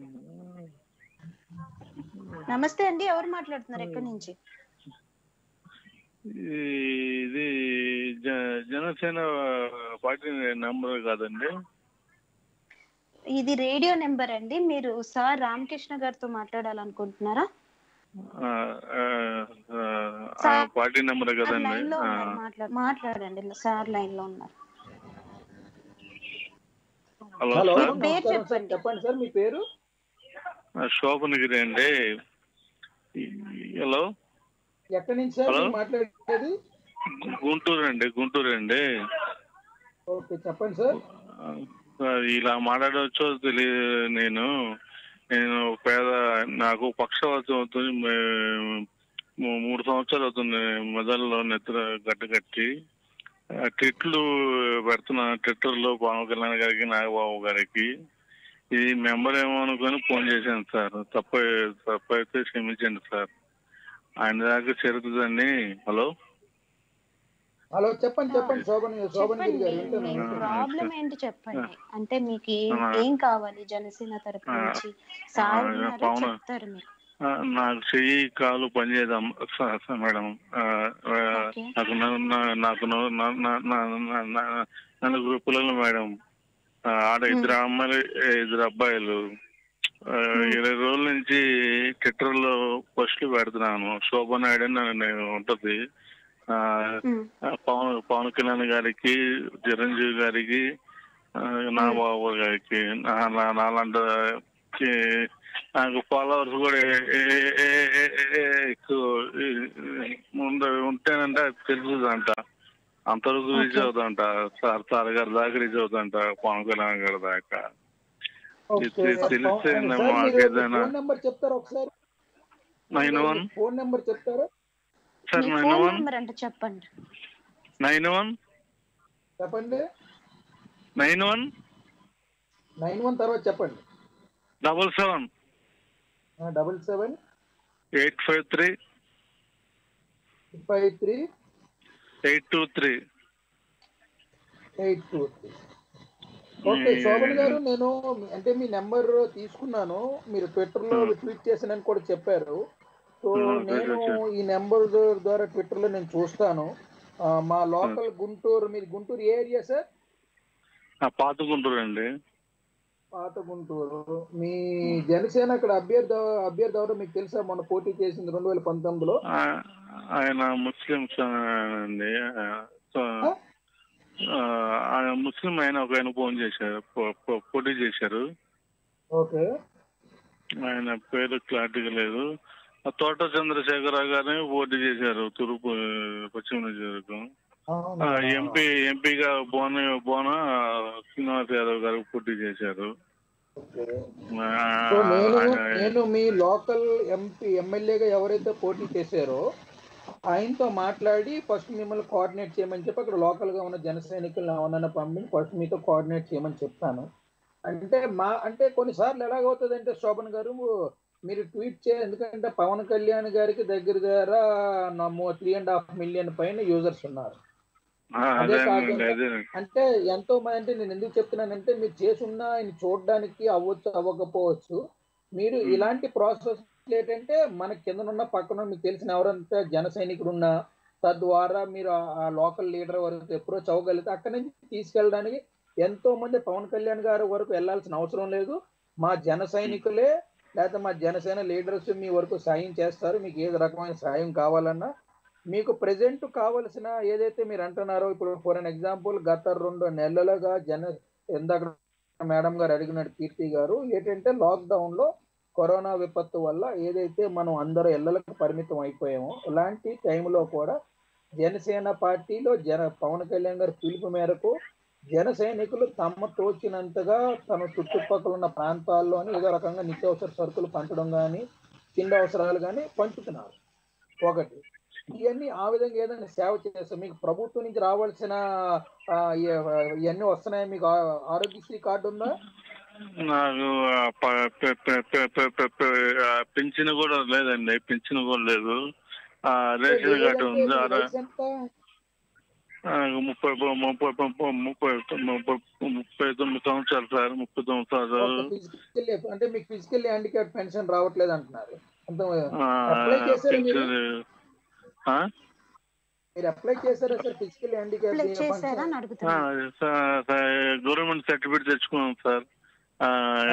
నమస్తే అండి ఎవరు మాట్లాడుతున్నారు ఎక్కడి నుంచి ఇది జ- జనసేన పార్టీ నంబర్ కాదండి ఇది రేడియో నెంబర్ అండి మీరు సార్ రామకృష్ణ గారితో మాట్లాడాలనుకుంటున్నారా ఆ, ఆ, ఆ, ఆ సార్, పార్టీ నెంబర్ సార్ కదండి లైన్ లో ఆ, ఉన్నారు మాట్లా- మాట్లాడండి సార్ లైన్ లో ఉన్నారు హలో హలో సార్ పేరు నమస్కారం సార్ చెప్పండి. చెప్పండి సార్ మీ పేరు ఆ, శోభనగిరి అండి హలో ఎక్కడి నుంచి సార్ హలో? మీరు మాట్లాడేది గు- గుంటూరు అండి గుంటూరు అండి ఓకే చెప్పండి సార్ ఆ, సార్, ఇలా మాట్లాడవచ్చో తెలియదు నేను నేను పేద నాకు పక్షవాతం అవుతుంది మే- మూ- మూడు సంవత్సరాలు అవుతుంది మెదడులో నిద్ర గడ్డ కట్టి ఆ, ట్విట్లు పెడుతున్నా ట్విట్టర్లో పవన్ కళ్యాణ్ గారికి నాగబాబు గారికి ఇది మెంబర్ ఏమో అనుకొని ఫోన్ చేశాను సార్ తప్ప తప్ప అయితే క్షమించండి సార్ ఆయన దాకా చేరుతుందండి హలో హలో చెప్పండి చెప్పండి శోభన్ శోభన్ గిరి చెప్పండి గారు మీ వింటున్నాను ప్రాబ్లం ఏంటి చెప్పండి అంటే మీకు ఏం ఆ. ఏం కావాలి జనసేన తరపు ఆ. నుంచి సార్ ఆ, ఉన్నారు పవన్. చెప్తారు మీకు ఆ, నాకు చెయ్యి కాలు పనిచేద్దాం మేడం ఆ, ఆ, ఓకే. నాకు న- న- నాకు న- న- న- న- న- న- నలుగురు పిల్లలు మేడం ఆ, ఆడ ఇద్దరు అమ్మాయిలు ఇద్దరు అబ్బాయిలు ఆ, ఇరవై రోజుల నుంచి ట్విట్టర్ లో పోస్టులు పెడుతున్నాను శోభా నాయుడు అని నేను ఉంటది ఆ, ఉమ్, ఆ, పవన్ పవన్ కళ్యాణ్ గారికి చిరంజీవి గారికి ఆ, నాగబాబు గారికి నా- నా- నాలాంటి కి- నాకు ఫాలోవర్స్ కూడా ఏ- ఏ- ఏ- ఏ- ఏ- ఎక్కువ ఈ- ముందు ఉంటేనంటే తెలుసుదంట అంతవరకు రీచ్ Okay. అవుతుందంట సార్ సార్ గారి దాకా రీచ్ అవుతుందంట పవన్ కళ్యాణ్ గారి దాకా ఓకే ఇది సార్, తెలిస్తే సార్, మాకు మీరు ఏదైనా- ఫోన్ నెంబర్ చెప్తారా ఒకసారి నైన్ వన్ ఫోన్ నెంబర్ చెప్తారా సార్ మీ నైన్ ఫోన్ వన్ నెంబర్ అంటే చెప్పండి నైన్ వన్ చెప్పండి నైన్ వన్ నైన్ వన్ తర్వాత చెప్పండి double seven double seven eight five three five three eight two three eight two three okay Shobhan garu నేను మీ- అంటే మీ number తీసుకున్నాను మీరు ట్విట్టర్ లో ట్వీట్ చేశానని కూడా చెప్పారు సో Hmm, నేను okay. ఈ నెంబర్ ద్వారా ట్విట్టర్ లో నేను చూస్తాను ఆ, మా లోకల్ గుంటూరు మీది గుంటూరు ఏ ఏరియా సార్ పాత గుంటూరు అండి పాత గుంటూరు మీ జనసేన అక్కడ అభ్యర్థి అభ్యర్థి ఎవరో మీకు తెలుసా మొన్న పోటీ చేసింది రెండు వేల పంతొమ్మిదిలో ఆ- ఆయన ముస్లిమ్స్ అండి ఆ, సో, ఆ, ఆయన ముస్లిం ఆయన ఒక ఆయన ఫోన్ చేశారు పో- పో- పోటీ చేశారు ఓకే ఆయన పేరు క్లారిటీగా లేదు ఆ తోట చంద్రశేఖరరావు గారిని పోటీ చేశారు తూర్పు పశ్చిమ నియోజకవర్గం అవును. ఆ, ఎంపీ ఎంపీగా బోన బోన శ్రీనివాస్ యాదవ్ గారు పోటీ చేశారు ఓకే. ఆ, సో నేను ఆయన- నేను మీ లోకల్ ఎంపీ ఎమ్మెల్యేగా ఎవరైతే పోటీ చేశారో ఆయనతో మాట్లాడి ఫస్ట్ మిమ్మల్ని కోఆర్డినేట్ చేయమని చెప్పి అక్కడ లోకల్ గా ఉన్న జన సైనికులను ఎవరన్నా పంపించి ఫస్ట్ మీతో కోఆర్డినేట్ చేయమని చెప్తాను అంటే మా అంటే కొన్నిసార్లు ఎలాగవుతుంది అంటే శోభన్ గారు మీరు ట్వీట్ చే ఎందుకంటే పవన్ కళ్యాణ్ గారికి దగ్గర దగ్గర నమ్మో త్రీ అండ్ హాఫ్ మిలియన్ పైన యూజర్స్ ఉన్నారు ఆ, అదే అదేనండి కాకుండా- అదే అంటే ఎంతో మంది అంటే నేను ఎందుకు చెప్తున్నానంటే మీరు చేసున్న ఆయన చూడడానికి అవ్వచ్చు అవ్వకపోవచ్చు మీరు Hmm. ఇలాంటి ప్రాసెస్ ఏంటంటే మన కింద ఉన్న పక్కన మీకు తెలిసిన ఎవరంతా జన సైనికుడు ఉన్నా తద్వారా మీరు ఆ- ఆ లోకల్ లీడర్ వరకు అప్రోచ్ అవ్వగలిగితే అక్కడి నుంచి తీసుకెళ్ళడానికి ఎంతో మంది పవన్ కళ్యాణ్ గారి వరకు వెళ్ళాల్సిన అవసరం లేదు మా జన సైనికులే లేకపోతే మా జనసేన లీడర్స్ మీ వరకు సాయం చేస్తారు మీకు ఏది రకమైన సాయం కావాలన్నా మీకు ప్రెజెంట్ కావలసిన ఏదైతే మీరు అంటున్నారో ఇప్పుడు ఫర్ అన్ ఎగ్జాంపుల్ గత రెండు నెలలుగా జన ఇందాక మేడం గారు అడిగినట్టు కీర్తి గారు ఏంటంటే లాక్డౌన్ లో కరోనా విపత్తు వల్ల ఏదైతే మనం అందరూ ఇళ్లకు పరిమితం అయిపోయామో ఇలాంటి టైంలో కూడా జనసేన పార్టీలో జన పవన్ కళ్యాణ్ గారి పిలుపు మేరకు జన సైనికులు తమ తోచినంతగా తమ చుట్టుపక్కల ఉన్న ప్రాంతాల్లోని ఏదో రకంగా నిత్యావసర సరుకులు పంచడం కానీ తిండి అవసరాలు కానీ పంచుతున్నారు ఒకటి ఇవన్నీ ఆ విధంగా ఏదైనా సేవ చేస్తాం మీకు ప్రభుత్వం నుంచి రావాల్సిన ఆ, ఇ- ఇవన్నీ వస్తున్నాయి మీకు ఆ- ఆరోగ్యశ్రీ కార్డు ఉందా నాకు ఆ ప- పె- పె- పె- పె- పె- పె- ఆ పింఛన్ కూడా లేదండి పింఛన్ కూడా లేదు ఆ రేషన్ కార్డు ఉంది ఆ రే- వయసు ఎంత? ఆ, ముప్పై ముప్పై ముప్పై ముప్పై ముప్పై ముప్పై తొమ్మిది సంవత్సరాలు సార్ ముప్పై తొమ్మిది సంవత్సరాలు ఒక ఫిజికల్ అంటే మీకు ఫిజికల్ హ్యాండిక్యాప్ పెన్షన్ రావట్లేదు అంటున్నారు అంత ఆ, అప్లై చేశారా మీరు పింఛన్ ఆ? మీరు అప్లై చేశారా సార్ ఫిజికల్ అప్లై చేశారా హ్యాండిక్యాప్ అని ఆ, అడుగుతున్నాను స- స- గవర్నమెంట్ సర్టిఫికేట్ తెచ్చుకున్నాం సార్ ఆ,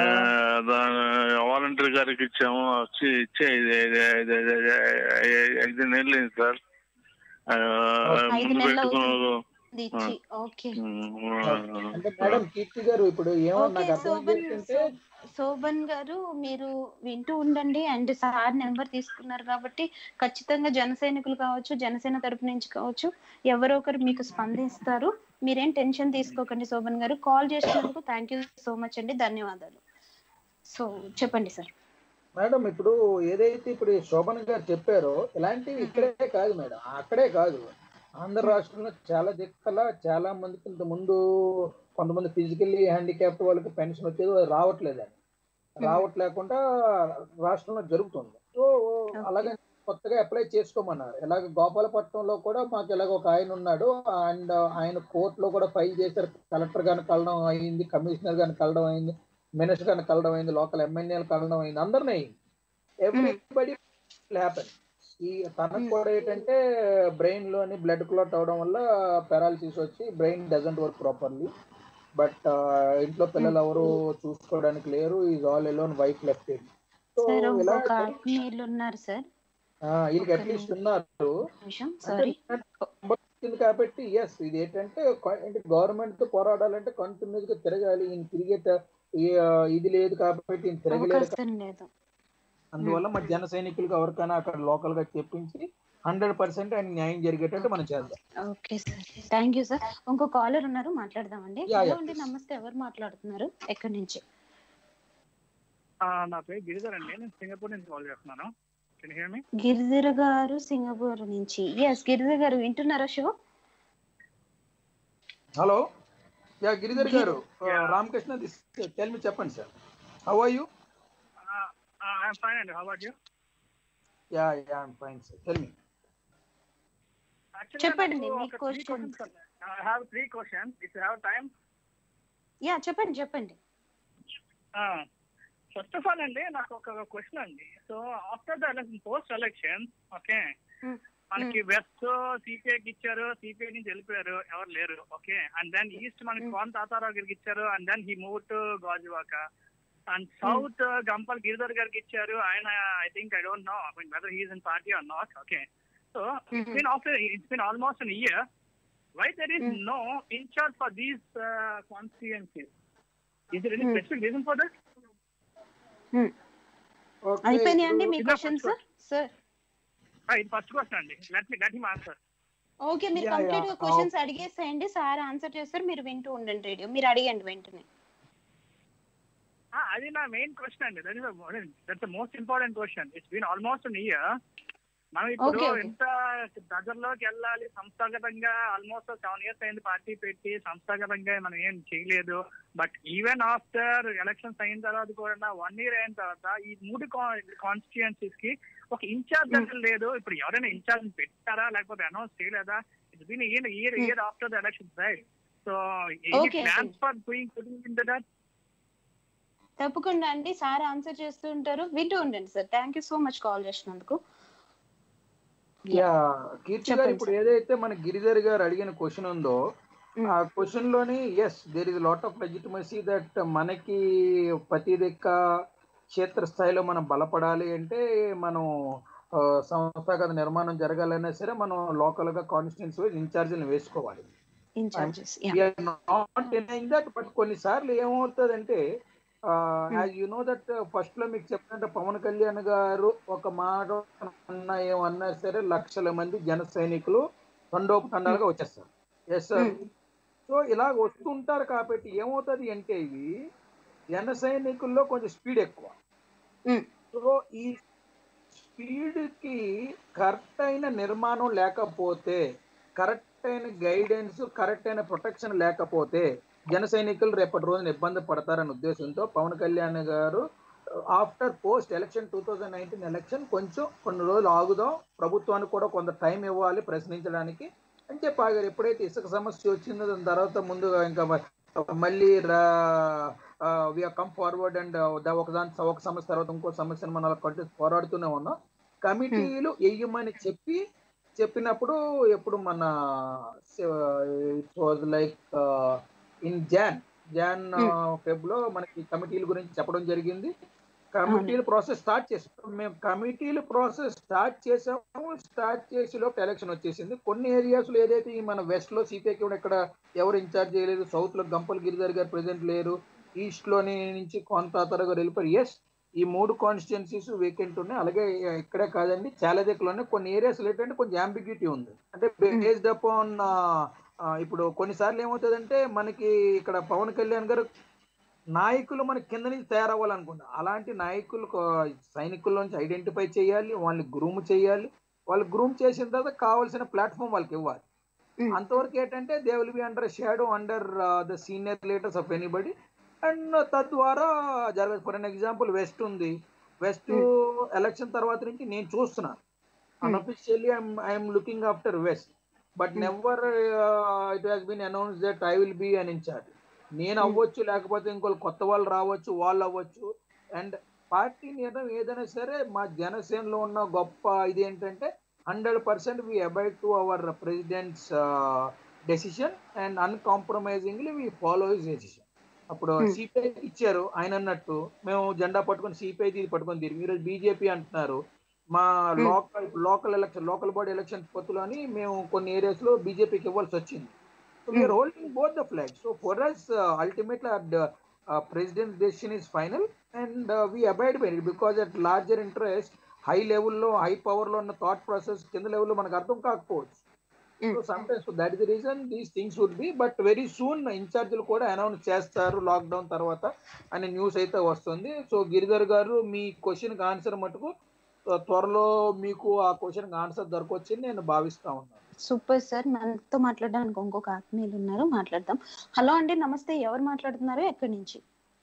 దా- వాలంటీర్ గారికి ఇచ్చాము వచ్చి ఇచ్చే ఐదు ఐదు ఐదు ఐదు ఐదు- ఐదు నెలలు అయింది సార్ ఆ, ఐదు ముందు నెలలు పెట్టుకున్న ఇది ఇచ్చి ఓకే అంటే మేడం కీర్తి గారు ఇప్పుడు ఏమో ఓకే నాకు అర్థం శోభన్ ఏంటంటే శోభన్ గారు మీరు వింటూ ఉండండి అండ్ సార్ నెంబర్ తీసుకున్నారు కాబట్టి ఖచ్చితంగా జన సైనికులు కావచ్చు జనసేన తరపు నుంచి కావచ్చు ఎవరో ఒకరు మీకు స్పందిస్తారు మీరేం టెన్షన్ తీసుకోకండి శోభన్ గారు కాల్ చేసినందుకు థ్యాంక్ యూ సో మచ్ అండి ధన్యవాదాలు సో చెప్పండి సార్ మేడం ఇప్పుడు ఏదైతే ఇప్పుడు ఈ శోభన్ గారు చెప్పారో ఇలాంటివి ఇక్కడే కాదు మేడం అక్కడే కాదు ఆంధ్ర రాష్ట్రంలో చాలా దిక్కల చాలా మందికి ఇంత ముందు కొంతమంది ఫిజికల్లీ హ్యాండిక్యాప్ట్ వాళ్ళకి పెన్షన్ వచ్చేది అది రావట్లేదండి రావట్లేకుండా రాష్ట్రంలో జరుగుతుంది సో అలాగే కొత్తగా అప్లై చేసుకోమన్నారు ఇలాగ గోపాలపట్నంలో కూడా మాకు ఇలాగ ఒక ఆయన ఉన్నాడు అండ్ ఆయన కోర్టులో కూడా ఫైల్ చేశారు కలెక్టర్ గారిని కలడం అయింది కమిషనర్ గారిని కలడం అయింది మినిస్టర్ గారిని కలడం అయింది లోకల్ ఎమ్మెల్యేలు కలడం అయింది అందరినీ అయింది ఎవ్రీబడి హ్యాపెన్ ఈ తనకు కూడా ఏంటంటే బ్రెయిన్ లోని బ్లడ్ క్లాట్ అవడం వల్ల పెరాలసిస్ వచ్చి brain doesn't work properly but ఇంట్లో పిల్లలు ఎవరు చూసుకోవడానికి లేరు is all alone wife left so sir ఇలా ఒక ఆత్మీయులు ఉన్నారు సార్ ఆ, వీళ్ళకి అట్లీస్ట్ ఉన్నారు నిమిషం అంటే సారీ వచ్చింది కాబట్టి ఎస్ ఇది ఏంటంటే గవర్నమెంట్ తో పోరాడాలంటే కంటిన్యూస్ గా తిరగాలి ఈయన తిరిగే త- ఈ- ఆ, ఇది లేదు కాబట్టి ఈయన తిరగలేదు అవకాశం లేదు అందువల్ల మన జన సైనికులకు ఎవరికైనా అక్కడ లోకల్ గా చెప్పించి హండ్రెడ్ పర్సెంట్ ఆయన న్యాయం జరిగేటట్టు మనం చేద్దాం okay sir thank you sir ఇంకో కాలర్ ఉన్నారు మాట్లాడదామండి Yeah, హలో yeah, అండి please. నమస్తే ఎవరు మాట్లాడుతున్నారు ఎక్కడి నుంచి ఆ, నా పేరు గిరిధర్ అండి నేను సింగపూర్ నుంచి కాల్ చేస్తున్నాను కెన్ హియర్ మీ గిరిధర్ గారు సింగపూర్ నుంచి ఎస్ గిరిధర్ గారు వింటున్నారా షో హలో యా గిరిధర్ గారు Yeah. రామకృష్ణ టెల్ మీ చెప్పండి sir how are you I'm fine అండి how about you yeah yeah I'm fine sir tell me Actually, చెప్పండి, నాకు మీ ఒక three questions. questions ఉన్నాయి. I have three questions. If you have time. Yeah చెప్పండి చెప్పండి first of all అండి నాకు ఒక క్వశ్చన్ అండి so after the election post election okay Hmm. మనకి వెస్ట్ సిపిఐకి ఇచ్చారు సిపిఐ నుంచి వెళ్ళిపోయారు ఎవరు లేరు ఓకే అండ్ దెన్ ఈస్ట్ మనకి Hmm. కోన్ తాతారావు గారికి ఇచ్చారు and then he move to Gajuwaka and south Gampala Giridhar గారికి ఇచ్చారు ఆయన I think I don't know whether he's in party or not okay so it's been after it's been almost an year. Why there is Mm. no in charge for these uh, constituencies? Is there any Mm. specific reason for that? Okay, అయిపోయినాయండి మీ చిన్న questions question. Sir Ah, ఇది first question అండి let me let him answer okay మీరు Yeah, complete గా yeah. Questions అడిగేసేయండి sir answer చేస్తారు మీరు వింటూ ఉండండి రేడియో మీరు అడిగండి వెంటనే అది నా మెయిన్ క్వశ్చన్ అండి that is that's the most important question it's been almost an year మనం ఇప్పుడు Okay, okay. ఎంత దగ్గరలోకి వెళ్ళాలి సంస్థాగతంగా ఆల్మోస్ట్ సెవెన్ ఇయర్స్ అయింది పార్టీ పెట్టి సంస్థాగతంగా మనం ఏం చేయలేదు బట్ ఈవెన్ ఆఫ్టర్ ఎలక్షన్స్ అయిన తర్వాత కూడా వన్ ఇయర్ అయిన తర్వాత ఈ మూడు కాన్స్టిట్యుయెన్సీస్ కి ఒక ఇన్ఛార్జ్ Hmm. అంటే లేదు ఇప్పుడు ఎవరైనా ఇన్ఛార్జ్ పెట్టారా లేకపోతే అనౌన్స్ చేయలేదా it's been year year Hmm. Year after the election right so Okay, plans for doing putting in that తప్పకుండా అండి సార్ ఆన్సర్ చేస్తూ ఉంటారు వింటూ ఉండండి sir thank you so much call చేసినందుకు యా కీర్తి గారు చెప్పండి ఇప్పుడు ఏదైతే మన గిరిధర్ గారు అడిగిన క్వశ్చన్ ఉందో Mm. ఆ క్వశ్చన్ లోని yes there is lot of legitimacy that మనకి ప్రతి దిక్క క్షేత్ర స్థాయిలో మనం బలపడాలి అంటే మనం ఆ, సంస్థాగత నిర్మాణం జరగాలన్నా సరే మనం లోకల్ గా కాన్స్టిట్యూన్సీ వైజ్ ఇన్ఛార్జీలు వేసుకోవాలి incharges not denying that but కొన్నిసార్లు ఏమవుతుందంటే as you know that first లో మీకు చెప్పినట్టు పవన్ కళ్యాణ్ గారు ఒక మాట అన్న ఏమన్నా సరే లక్షల మంది జన సైనికులు తండోపు తండాలుగా వచ్చేస్తారు ఎస్ సార్ సో ఇలా వస్తుంటారు కాబట్టి ఏమవుతుంది అంటే ఇవి జన సైనికుల్లో కొంచెం స్పీడ్ ఎక్కువ సో ఈ స్పీడ్ కి కరెక్ట్ అయిన నిర్మాణం లేకపోతే కరెక్ట్ అయిన గైడెన్స్ కరెక్ట్ అయిన ప్రొటెక్షన్ లేకపోతే జన సైనికులు రేపటి రోజున ఇబ్బంది పడతారనే ఉద్దేశంతో పవన్ కళ్యాణ్ గారు after post election two thousand nineteen election కొంచెం కొన్ని రోజులు ఆగుదాం ప్రభుత్వానికి కూడా కొంత టైం ఇవ్వాలి ప్రశ్నించడానికి అని చెప్పి ఆగారు ఎప్పుడైతే ఇసుక సమస్య వచ్చిందో దాని తర్వాత ముందుగా ఇంకా మ- మళ్ళీ వి కమ్ ఫార్వర్డ్ అండ్ ఒక దాని ఒక సమస్య తర్వాత ఇంకో సమస్యను మనం అలా కంటిన్యూ పోరాడుతూనే ఉన్నాం కమిటీలు వెయ్యమని చెప్పి చెప్పినప్పుడు ఎప్పుడు మన it was like in Jan Jan Feb లో మనకి కమిటీల గురించి చెప్పడం జరిగింది కమిటీల ప్రాసెస్ స్టార్ట్ చేసాం మేము కమిటీల ప్రాసెస్ స్టార్ట్ చేసాము స్టార్ట్ చేసి లోపు ఎలక్షన్ వచ్చేసింది కొన్ని ఏరియాస్ లో ఏదైతే ఈ మన వెస్ట్ లో సిపిఐకి కూడా ఇక్కడ ఎవరు ఇన్ఛార్జ్ చేయలేదు సౌత్ లో గంపల్ గిరిధర్ గారు ప్రెసెంట్ లేరు ఈస్ట్ లోని నుంచి కొంత గారు వెళ్ళిపోయారు ఎస్ ఈ మూడు కాన్స్టిట్యున్సీస్ వేకెంట్ ఉన్నాయి అలాగే ఇక్కడే కాదండి చాలా దగ్గరలోనే కొన్ని ఏరియాస్ ఏంటంటే కొంచెం అంబిగ్యూటీ ఉంది అంటే బేస్డ్ అపాన్ ఇప్పుడు కొన్నిసార్లు ఏమవుతుందంటే మనకి ఇక్కడ పవన్ కళ్యాణ్ గారు నాయకులు మనకి కింద నుంచి తయారవ్వాలనుకుంటా అలాంటి నాయకులు కొ- సైనికుల నుంచి ఐడెంటిఫై చేయాలి వాళ్ళని గ్రూమ్ చేయాలి వాళ్ళు గ్రూమ్ చేసిన తర్వాత కావాల్సిన ప్లాట్ఫామ్ వాళ్ళకి ఇవ్వాలి Mm. అంతవరకు ఏంటంటే they will be under shadow under the senior leaders of anybody and తద్వారా జరగదు ఫర్ అన్ ఎగ్జాంపుల్ వెస్ట్ ఉంది వెస్ట్ ఎలక్షన్ తర్వాత నుంచి నేను చూస్తున్నాను unofficially I'm looking after west but Hmm. Never it has been announce that I will be an incharge నేను అవ్వచ్చు లేకపోతే ఇంకోళ్ళు కొత్త వాళ్ళు రావచ్చు వాళ్ళు అవ్వచ్చు అండ్ పార్టీ నిర్ణయం ఏదైనా సరే మా జనసేనలో ఉన్న గొప్ప ఇది ఏంటంటే hundred percent we abide to our president's decision and uncompromisingly we follow his decision అప్పుడు Hmm. సిపిఐ ఇచ్చారు ఆయన అన్నట్టు మేము జెండా పట్టుకొని సిపిఐ ఇది పట్టుకొని తిరిగి మీరు బీజేపీ అంటున్నారు మా Hmm. Local local election local body election పొత్తులోని మేము కొన్ని ఏరియాస్ లో బీజేపీకి ఇవ్వాల్సి వచ్చింది so we are holding both the flag so for us ultimately president decision is final and we abide by it because at larger interest high లెవెల్లో high power లో ఉన్న థాట్ ప్రాసెస్ కింద లెవెల్లో మనకు అర్థం కాకపోవచ్చు so sometimes that is the reason these things would be but very soon ఇన్ఛార్జీలు కూడా అనౌన్స్ చేస్తారు లాక్డౌన్ తర్వాత అనే న్యూస్ అయితే వస్తుంది సో గిరిధర్ గారు మీ క్వశ్చన్ ఆన్సర్ మటుకు uh, త్వరలో మీకు ఆ క్వశ్చన్ ఆన్సర్ దొరకొచ్చింది నేను భావిస్తా ఉన్నాను సూపర్ సార్ మనతో మాట్లాడడానికి ఇంకొక ఆత్మీయులు ఉన్నారు మాట్లాడదాం హలో అండి నమస్తే ఎవరు మాట్లాడుతున్నారు ఎక్కడి నుంచి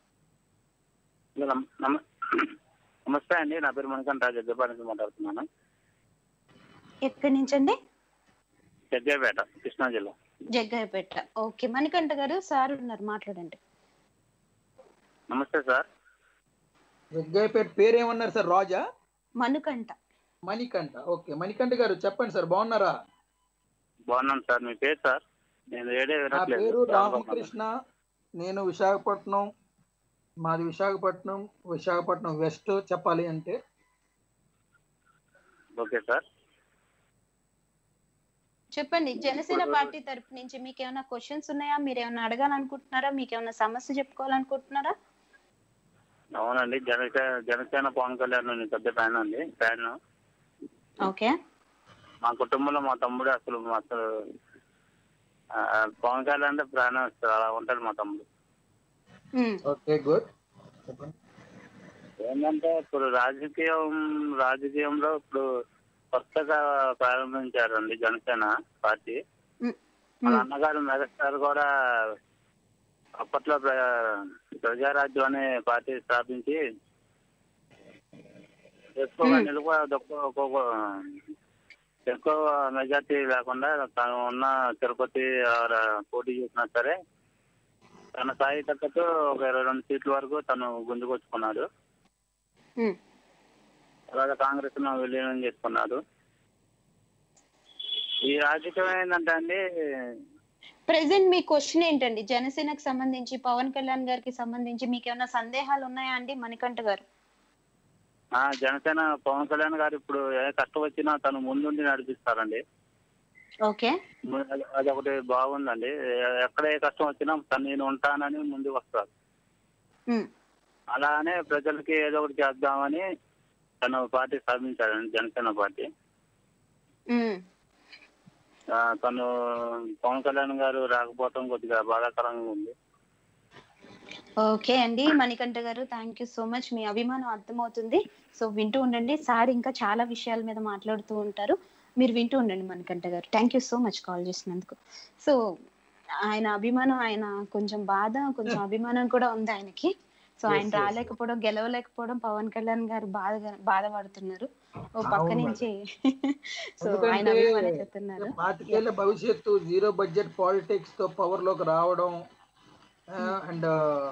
హలో, నమ- నమ- నమస్తే అండి నా పేరు మణికంఠ జగ్గపాటి నుంచి మాట్లాడుతున్నాను ఎక్కడి నుంచి అండి జగ్గేపేట కృష్ణా జిల్లా జగ్గయ్యపేట ఓకే మణికంఠ గారు సార్ ఉన్నారు మాట్లాడండి నమస్తే సార్ జగ్గయ్యపేట పేరు ఏమన్నారు సార్ రాజా మణికంఠ మణికంఠ ఓకే మణికంఠ గారు చెప్పండి సార్ బాగున్నారా బాగున్నాను సార్ మీ పేరు సార్ నేను రేడియో నా వినట్లేదు పేరు రామకృష్ణ నేను విశాఖపట్నం మాది విశాఖపట్నం విశాఖపట్నం వెస్ట్ చెప్పాలి అంటే ఓకే సార్ చెప్పండి జనసేన పార్టీ తరపు నుంచి మీకు ఏమైనా క్వశ్చన్స్ ఉన్నాయా మీరు ఏమైనా అడగాలనుకుంటున్నారా మీకు ఏమైనా సమస్య చెప్పుకోవాలనుకుంటున్నారా అవునండి జనసేన జనసేన పవన్ కళ్యాణ్ నేను పెద్ద ఫ్యాన్ అండి ఫ్యాన్ ఓకే మా కుటుంబంలో మా తమ్ముడు అసలు మా అసలు ఆ, పవన్ కళ్యాణ్ అంటే ప్రాణం అసలు అలా ఉంటాడు మా తమ్ముడు ఉమ్, ఓకే గుడ్ చెప్పండి ఏంటంటే ఇప్పుడు రాజకీయం రాజకీయంలో ఇప్పుడు కొత్తగా ప్రారంభించారండి జనసేన పార్టీ ఉమ్, మన ఉమ్, అన్నగారు మెగాస్టార్ కూడా అప్పట్లో ప్ర- ప్రజారాజ్యం అనే పార్టీ స్థాపించి ఎక్కువగా Hmm. నిలువ ఎక్కువ ఎక్కువ మెజార్టీ లేకుండా తను ఉన్న తిరుపతి ఆడ పోటీ చేసినా సరే తన స్థాయి తగ్గట్టు ఒక ఇరవై రెండు సీట్ల వరకు తను గుంజుకొచ్చుకున్నాడు ఉమ్. తర్వాత కాంగ్రెస్ ను విలీనం చేసుకున్నాడు ఈ రాజకీయం ఏంటంటే అండి ప్రెసెంట్ మీ క్వశ్చన్ ఏంటండి జనసేనకు సంబంధించి పవన్ కళ్యాణ్ గారికి సంబంధించి మీకు ఏమైనా సందేహాలు ఉన్నాయా అండి మణికంఠ గారు ఆ జనసేన పవన్ కళ్యాణ్ గారు ఇప్పుడు ఏ కష్టం వచ్చినా తను ముందుండి నడిపిస్తారండి ఓకే ము- అది- అది ఒకటి బాగుందండి ఎ- ఎక్కడ ఏ కష్టం వచ్చినా తను నేను ఉంటానని ముందుకు వస్తారు ఉమ్, అలానే ప్రజలకి ఏదో ఒకటి చేద్దామని తను పార్టీ స్థాపించాడండి జనసేన పార్టీ ఉమ్. ఆ, తను పవన్ కళ్యాణ్ గారు రాకపోవటం కొద్దిగా బాధాకరంగా ఉంది ఓకే అండి మణికంఠ గారు థ్యాంక్ యూ సో మచ్ మీ అభిమానం అర్థమవుతుంది సో వింటూ ఉండండి సార్ ఇంకా చాలా విషయాల మీద మాట్లాడుతూ ఉంటారు మీరు వింటూ ఉండండి మణికంఠ గారు thank you so much call చేసినందుకు సో ఆయన అభిమానం ఆయన కొంచెం బాధ కొంచెం అభిమానం కూడా ఉంది ఆయనకి సో ఆయన Yes, yes. రాలేకపోవడం గెలవలేకపోవడం పవన్ కళ్యాణ్ గారు బాధ బాధపడుతున్నారు ఓ పక్క అవును నుంచి సో ఆయన ఎందుకంటే అభిమానం చెప్తున్నారు పాతికేళ్ల భవిష్యత్తు జీరో బడ్జెట్ పాలిటిక్స్ తో పవర్ లోకి రావడం అండ్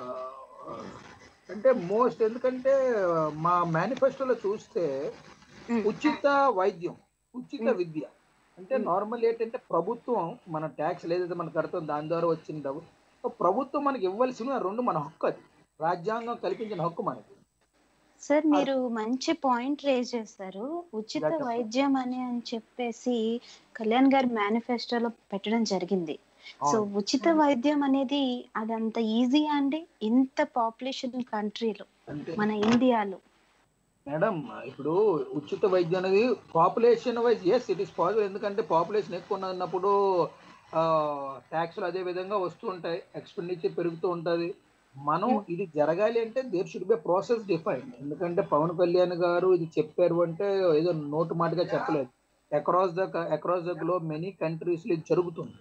అంటే మోస్ట్ ఎందుకంటే మా మేనిఫెస్టోలో చూస్తే ఉమ్, ఉచిత వైద్యం ఉచిత Mm. విద్య అంటే నార్మల్ ఏంటంటే ప్రభుత్వం మన ట్యాక్స్ ఏదైతే మనం కడతాం దాని ద్వారా వచ్చిన డబ్బు సో ప్రభుత్వం మనకి ఇవ్వాల్సిన రెండు మన హక్కు అది రాజ్యాంగం కల్పించిన హక్కు మనకి సార్ మీరు మంచి పాయింట్ రేజ్ చేస్తారు ఉచిత చెప్పండి. వైద్యం అని అని చెప్పేసి కళ్యాణ్ గారి మేనిఫెస్టోలో పెట్టడం జరిగింది సో అవును. ఉచిత వైద్యం అనేది అది అంత ఈజీ అండి ఇంత పాపులేషన్ కంట్రీలో అంటే మన ఇండియాలో మేడం ఇప్పుడు ఉచిత వైద్యం అనేది population wise yes it is possible ఎందుకంటే పాపులేషన్ ఎక్కువ ఉన్నప్పుడు ట్యాక్స్లు అదే విధంగా వస్తూ ఉంటాయి ఎక్స్పెండిచర్ పెరుగుతూ ఉంటుంది మనం Hmm. ఇది జరగాలి అంటే there should be process define ఎందుకంటే పవన్ కళ్యాణ్ గారు ఇది చెప్పారు అంటే ఏదో నోటు మాటగా చెప్పలేదు across the across the globe many countries ఇది జరుగుతుంది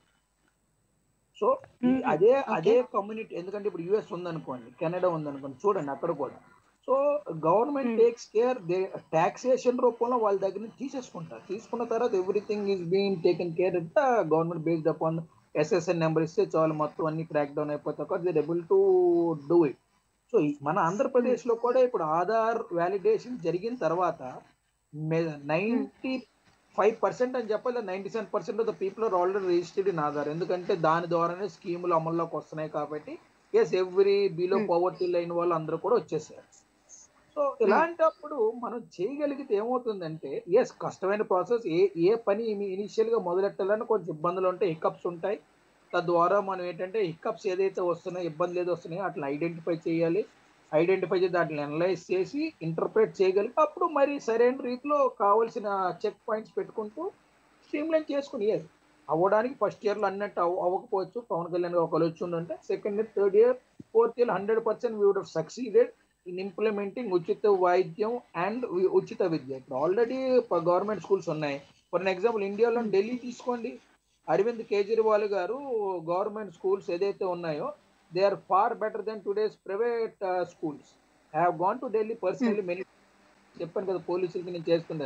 సో Hmm. అదే Okay. అదే కమ్యూనిటీ ఎందుకంటే ఇప్పుడు యుఎస్ ఉందనుకోండి కెనడా ఉందనుకోండి చూడండి అక్కడ కూడా so government Hmm. Takes care they taxation రూపంలో వాళ్ళ దగ్గర నుంచి తీసేసుకుంటారు తీసుకున్న తర్వాత everything is being taken care అంతా government based upon SSN number ఇస్తే చాలు మొత్తం అన్ని క్రాక్ డౌన్ అయిపోతాయి they able to do it so మన ఆంధ్రప్రదేశ్ లో కూడా ఇప్పుడు ఆధార్ వ్యాలిడేషన్ జరిగిన తర్వాత నైంటీ ఫైవ్ పర్సెంట్ అని చెప్పాలి ninety seven percent of the people are already registered in Aadhaar ఎందుకంటే దాని ద్వారానే స్కీములు అమల్లోకి వస్తున్నాయి కాబట్టి yes every below Hmm. Poverty line వాళ్ళు అందరూ కూడా వచ్చేసారు సో ఇలాంటప్పుడు మనం చేయగలిగితే ఏమవుతుందంటే ఎస్ కష్టమైన ప్రాసెస్ ఏ ఏ పని ఇనిషియల్ గా మొదలెట్టాలని కొంచెం ఇబ్బందులు ఉంటాయి హిక్కప్స్ ఉంటాయి తద్వారా మనం ఏంటంటే హిక్కప్స్ ఏదైతే వస్తున్నాయో ఇబ్బందులు ఏదో వస్తున్నాయో వాటిని ఐడెంటిఫై చేయాలి ఐడెంటిఫై చేసి దాంట్లో అనలైజ్ చేసి ఇంటర్ప్రిట్ చేయగలిగి అప్పుడు మరి సరైన రీతిలో కావాల్సిన చెక్ పాయింట్స్ పెట్టుకుంటూ స్ట్రీమ్లైన్ చేసుకుని yes, అవ్వడానికి ఫస్ట్ ఇయర్లో అన్నట్టు అవ్వ అవ్వకపోవచ్చు పవన్ కళ్యాణ్ గారు ఒకళ్ళు వచ్చి ఉందంటే second year third year fourth year hundred percent we would succeeded in implementing ఉచిత వైద్యం అండ్ ఉచిత విద్య ఇప్పుడు ఆల్రెడీ గవర్నమెంట్ స్కూల్స్ ఉన్నాయి ఫర్ ఎగ్జాంపుల్ ఇండియాలో ఢిల్లీ తీసుకోండి అరవింద్ కేజ్రీవాల్ గారు గవర్నమెంట్ స్కూల్స్ ఏదైతే ఉన్నాయో they are far better than today's private schools I have gone to Delhi personally many చెప్పాను కదా పోలీసులకి నేను చేస్తున్నాను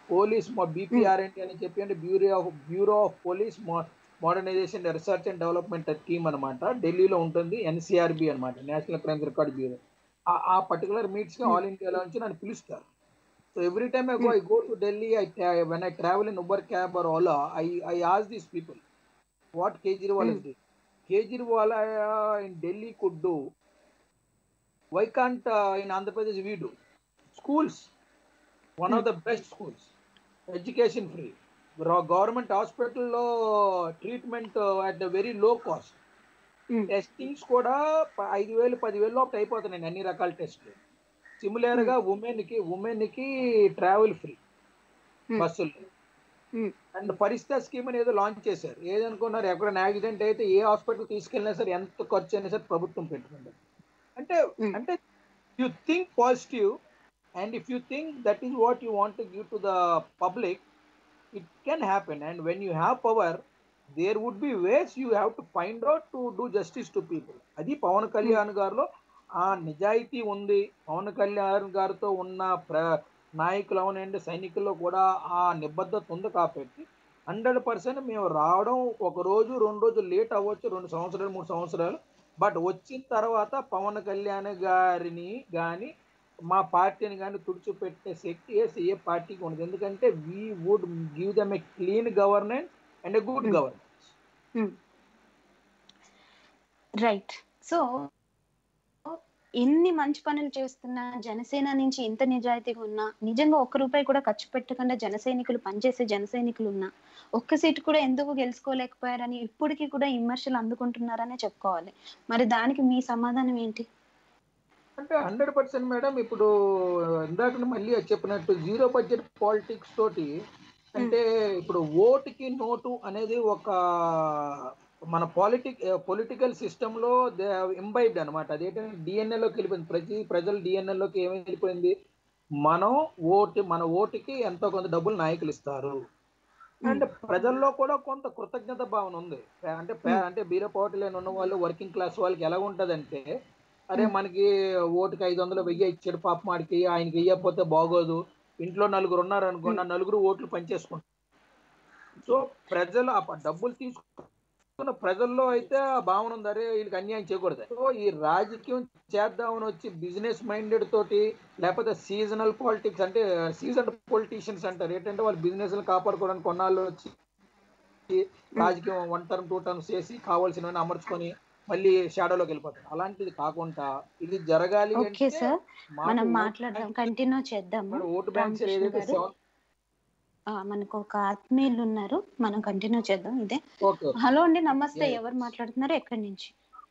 పోలీస్ బీపీఆర్ఎన్టీ అని చెప్పి అంటే bureau of bureau of police modernisation research and development team అనమాట ఢిల్లీలో ఉంటుంది ఎన్సీఆర్బి అనమాట నేషనల్ క్రైమ్ రికార్డ్ బ్యూరో ఆ పర్టికులర్ మీట్స్ కి ఆల్ ఇండియాలో నుంచి నన్ను పిలుస్తారు so every time I go I go to Delhi I when I travel in Uber cab are Ola I I as these people what Kejriwal is doing Kejriwal in Delhi could do why can't in Andhra Pradesh we do schools one of the best schools education free government హాస్పిటల్లో treatment at the very low cost testings కూడా ప- ఐదు వేలు పదివేలు లోపల అయిపోతున్నాయి అన్ని రకాల టెస్ట్లు సిమిలర్ గా ఉమెన్ కి ఉమెన్ కి ట్రావెల్ ఫ్రీ Hmm. బస్సుల్లో Hmm. అండ్ పరిస్థితి స్కీమ్ అని ఏదో లాంచ్ చేశారు ఏదనుకున్నారు ఎక్కడైనా యాక్సిడెంట్ అయితే ఏ హాస్పిటల్ తీసుకెళ్ళినా సరే ఎంత ఖర్చు అయినా సరే ప్రభుత్వం పెట్టుకుంటారు అంటే Hmm. అంటే you think positive and if you think that is what you want to give to the public it can happen and when you have power there would be ways you have to find out to do justice to people అది పవన్ కళ్యాణ్ గారిలో ఆ నిజాయితీ ఉంది పవన్ కళ్యాణ్ గారితో ఉన్న ప్ర నాయకులు అవనండి సైనికుల్లో కూడా ఆ నిబద్ధత ఉంది కాబట్టి హండ్రెడ్ పర్సెంట్ మేము రావడం ఒక రోజు రెండు రోజులు లేట్ అవ్వచ్చు రెండు సంవత్సరాలు మూడు సంవత్సరాలు బట్ వచ్చిన తర్వాత పవన్ కళ్యాణ్ గారిని కానీ మా పార్టీని కానీ తుడిచిపెట్టే శక్తి వేసి ఏ పార్టీకి ఉండదు ఎందుకంటే we would give them a clean governance and a good Hmm. Governance right so ఎన్ని మంచి పనులు చేస్తున్నా జనసేన నుంచి ఎంత నిజాయితీగా ఉన్నా నిజంగా ఒక్క రూపాయి కూడా ఖర్చు పెట్టకుండా జన సైనికులు పనిచేసే జన సైనికులు ఉన్నా ఒక్క సీటు కూడా ఎందుకు గెలుచుకోలేకపోయారని ఇప్పటికీ కూడా విమర్శలు అందుకుంటున్నారనే చెప్పుకోవాలి మరి దానికి మీ సమాధానం ఏంటి అంటే హండ్రెడ్ పర్సెంట్ మేడం ఇప్పుడు ఇందాక మళ్ళీ అది చెప్పినట్టు జీరో బడ్జెట్ పాలిటిక్స్ తోటి అంటే ఇప్పుడు ఓటుకి నోటు అనేది ఒక మన పాలిటిక్ పొలిటికల్ సిస్టంలో దే ఇంబైబ్డ్ అనమాట అదేంటంటే డిఎన్ఏలోకి వెళ్ళిపోయింది ప్రతి ప్రజలు డిఎన్ఏలోకి ఏమి వెళ్ళిపోయింది మనం ఓటు మన ఓటుకి ఎంతో కొంత డబ్బులు నాయకులు ఇస్తారు అంటే ప్రజల్లో కూడా కొంత కృతజ్ఞత భావన ఉంది అంటే పే- అంటే బీర పోటీలు ఉన్న వాళ్ళు వర్కింగ్ క్లాస్ వాళ్ళకి ఎలా ఉంటదంటే అరే మనకి ఓటుకి ఐదు వందలు వెయ్యి ఇచ్చాడు పాప మాడికి ఆయనకి వెయ్యకపోతే బాగోదు ఇంట్లో నలుగురు ఉన్నారు అనుకోండి ఆ నలుగురు ఓట్లు పనిచేసుకుంటారు సో ప్రజలు ఆ ప- డబ్బులు తీసుకున్న ప్రజల్లో అయితే ఆ భావన ఉంది అరే వీళ్ళకి అన్యాయం చేయకూడదు సో ఈ రాజకీయం చేద్దామని వచ్చి బిజినెస్ మైండెడ్ తోటి లేకపోతే సీజనల్ పాలిటిక్స్ అంటే సీజన్ పొలిటీషియన్స్ అంటారు ఏంటంటే వాళ్ళు బిజినెస్ కాపాడుకోవడానికి కొన్నాళ్ళు వచ్చి రాజకీయం వన్ టర్మ్ టూ టర్మ్స్ చేసి కావాల్సినవన్నీ అమర్చుకొని మళ్ళీ షాడోలోకి వెళ్ళిపోతారు అలాంటిది కాకుండా ఇది జరగాలి ఓకే అంటే సార్ మాకు మనం ఓటు మాట్లాడదాం బ్యాంక్- కంటిన్యూ చేద్దాము మన ఓటు బ్యాంక్స్ రామకృష్ణ ఏదైతే గారు. సెవెన్ ఆ, మనకు ఒక ఆత్మీయులు ఉన్నారు మనం కంటిన్యూ చేద్దాం ఇదే ఓకే హలో అండి నమస్తే Yeah. ఎవరు మాట్లాడుతున్నారు ఎక్కడి నుంచి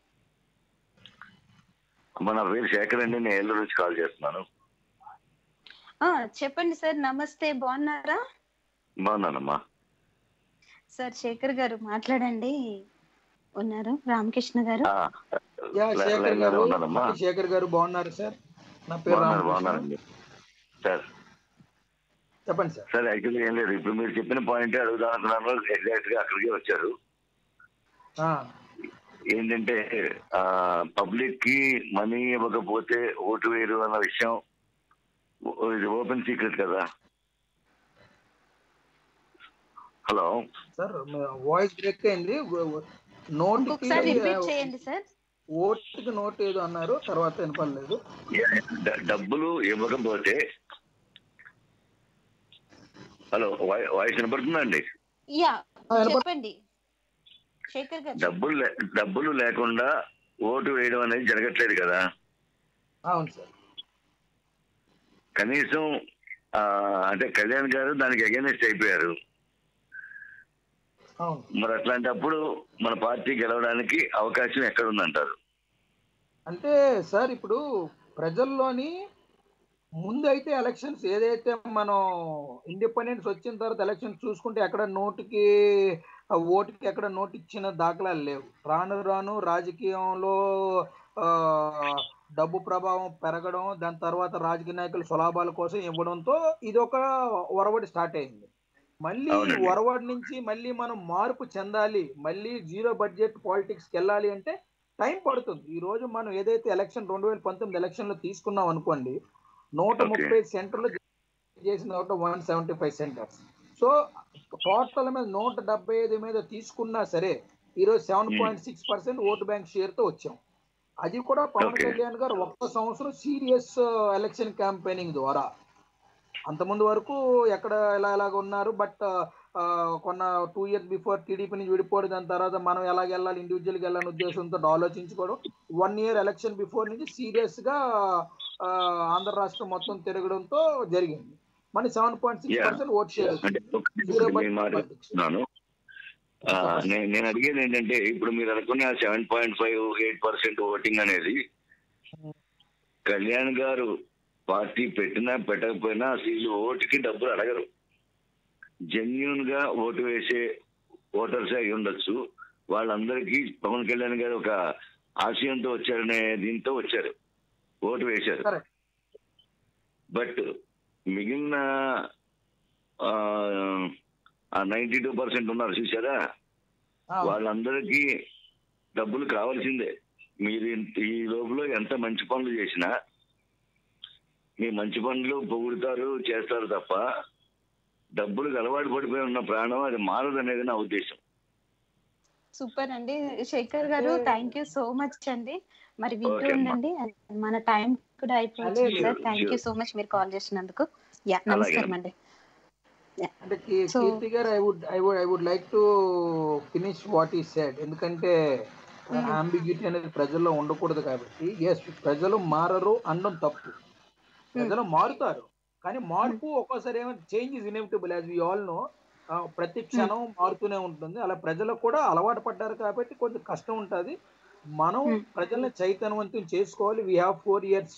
మన పేరు శేఖర్ అండి నేను ఏలూరు నుంచి కాల్ చేస్తున్నాను ఆ చెప్పండి సార్ నమస్తే బాగున్నారా బాగున్నానమ్మా సార్ శేఖర్ గారు మాట్లాడండి ఉన్నారు రామకృష్ణ గారు ఆ, యా లై- శేఖర్ లైన్లోనే గారు ఉన్నానమ్మా శేఖర్ గారు బాగున్నారు సార్ నా పేరు బాగున్నారు రామకృష్ణ బాగున్నారండి సార్ చెప్పండి సార్ సార్ యాక్చువల్లీ ఏం లేదు ఇప్పుడు మీరు చెప్పిన పాయింట్ అడుగుదాం అనుకున్నాను ఎగ్జాక్ట్ గా అక్కడికి వచ్చారు ఆ, ఏంటంటే పబ్లిక్ కి మనీ ఇవ్వకపోతే ఓటు వేయరు అన్న విషయం ఓ- ఇది ఓపెన్ సీక్రెట్ కదా హలో సార్ వాయిస్ బ్రేక్ అయింది నోటికి ఇంకొకసారి రిపీట్ చేయండి సార్ ఓటుకి నోట్ ఏదో అన్నారు తర్వాత వినపడలేదు డ- డబ్బులు ఇవ్వకపోతే హలో వాయి- వాయిస్ వినపడుతుందండి యా ఆ, వినపడ- చెప్పండి శేఖర్ గారు డబ్బులు లే- డబ్బులు లేకుండా ఓటు వేయడం అనేది జరగట్లేదు కదా అవును సార్ కనీసం ఆ, అంటే కళ్యాణ్ గారు దానికి అగేనెస్ట్ అయిపోయారు అవును మరి అట్లాంటప్పుడు మన పార్టీ గెలవడానికి అవకాశం ఎక్కడ ఉందంటారు అంటే సార్ ఇప్పుడు ప్రజల్లోని ముందు అయితే ఎలక్షన్స్ ఏదైతే మనం ఇండిపెండెన్స్ వచ్చిన తర్వాత ఎలక్షన్స్ చూసుకుంటే ఎక్కడ నోటుకి ఆ ఓటుకి ఎక్కడ నోటు ఇచ్చిన దాఖలాలు లేవు రాను రాను రాజకీయంలో ఆ, డబ్బు ప్రభావం పెరగడం దాని తర్వాత రాజకీయ నాయకులు సులాభాల కోసం ఇవ్వడంతో ఇది ఒక ఒరవడి స్టార్ట్ అయింది మళ్ళీ ఈ అవునండి. ఒరవడి నుంచి మళ్ళీ మనం మార్పు చెందాలి మళ్ళీ జీరో బడ్జెట్ పాలిటిక్స్కి వెళ్ళాలి అంటే టైం పడుతుంది ఈ రోజు మనం ఏదైతే ఎలక్షన్ రెండు వేల పంతొమ్మిది ఎలక్షన్ లో తీసుకున్నాం అనుకోండి నూట Okay. ముప్పై సెంటర్లు చేసిన ఒకటి one seventy five centres so total మీద నూట డెబ్బై ఐదు మీద తీసుకున్నా సరే ఈరోజు seven point six percent vote bank share తో వచ్చాం అది కూడా పవన్ Okay. కళ్యాణ్ గారు ఒక్క సంవత్సరం సీరియస్ ఎలక్షన్ క్యాంపెయినింగ్ ద్వారా అంతకుముందు వరకు ఎక్కడ ఎలా ఎలాగ ఉన్నారు బట్ కొన్న టూ ఇయర్స్ బిఫోర్ టీడీపీ నుంచి విడిపోవడం దాని తర్వాత మనం ఎలాగ వెళ్ళాలి ఇండివిజువల్గా వెళ్ళాలని ఉద్దేశంతో ఆలోచించుకోవడం వన్ ఇయర్ ఎలక్షన్ బిఫోర్ నుంచి సీరియస్ గా ఆ, ఆంధ్ర రాష్ట్రం మొత్తం తిరగడంతో జరిగింది మన seven point six Yeah. Percent vote share అంటే ఒక నిమిషం నేను మాట్లాడుతున్నాను ఆ, నే- నేను అడిగేది ఏంటంటే ఇప్పుడు మీరు అనుకున్న seven point five eight percent voting అనేది కళ్యాణ్ గారు పార్టీ పెట్టినా పెట్టకపోయినా అసలు వీళ్ళు ఓటుకి డబ్బులు అడగరు జెన్యున్ గా ఓటు వేసే ఓటర్స్ అయి ఉండొచ్చు వాళ్ళందరికీ పవన్ కళ్యాణ్ గారు ఒక ఆశయంతో వచ్చారనే దీంతో వచ్చారు ఓటు వేశారు Correct. బట్ మిగిలిన ఆ నైన్టీ టూ పర్సెంట్ ఉన్నారు చూసారా వాళ్ళందరికీ డబ్బులు కావాల్సిందే మీరు ఇంత- ఈ లోపల ఎంత మంచి పనులు చేసినా మీ మంచి పనులు పొగుడుతారు చేస్తారు తప్ప డబ్బులకు అలవాటు పడిపోయి ఉన్న ప్రాణం అది మారదు అనేది నా ఉద్దేశం సూపర్ అండి శేఖర్ గారు థ్యాంక్ యూ సో మచ్ అండి మరి వింటూ Okay, అమ్మా. ఉండండి మన టైం కూడా అయిపోయింది అలాగే, sir thank you sure. So much మీరు కాల్ చేసినందుకు యా నమస్కారం అండి అంటే కీ- So- కీర్తి గారు I would I would I would like to finish what he said ఎందుకంటే అంబిగ్యూటీ అనేది ప్రజల్లో ఉండకూడదు కాబట్టి ఎస్ ప్రజలు మారరు అనడం తప్పు ప్రజలు మారుతారు కానీ మార్పు ఒక్కోసారి ఏమో change is inevitable as we all know ప్రతి క్షణం మారుతూనే ఉంటుంది అలా ప్రజలకు కూడా అలవాటు పడ్డారు కాబట్టి కొంచెం కష్టం ఉంటుంది మనం Hmm. ప్రజల్ని చైతన్యవంతం చేసుకోవాలి we have four years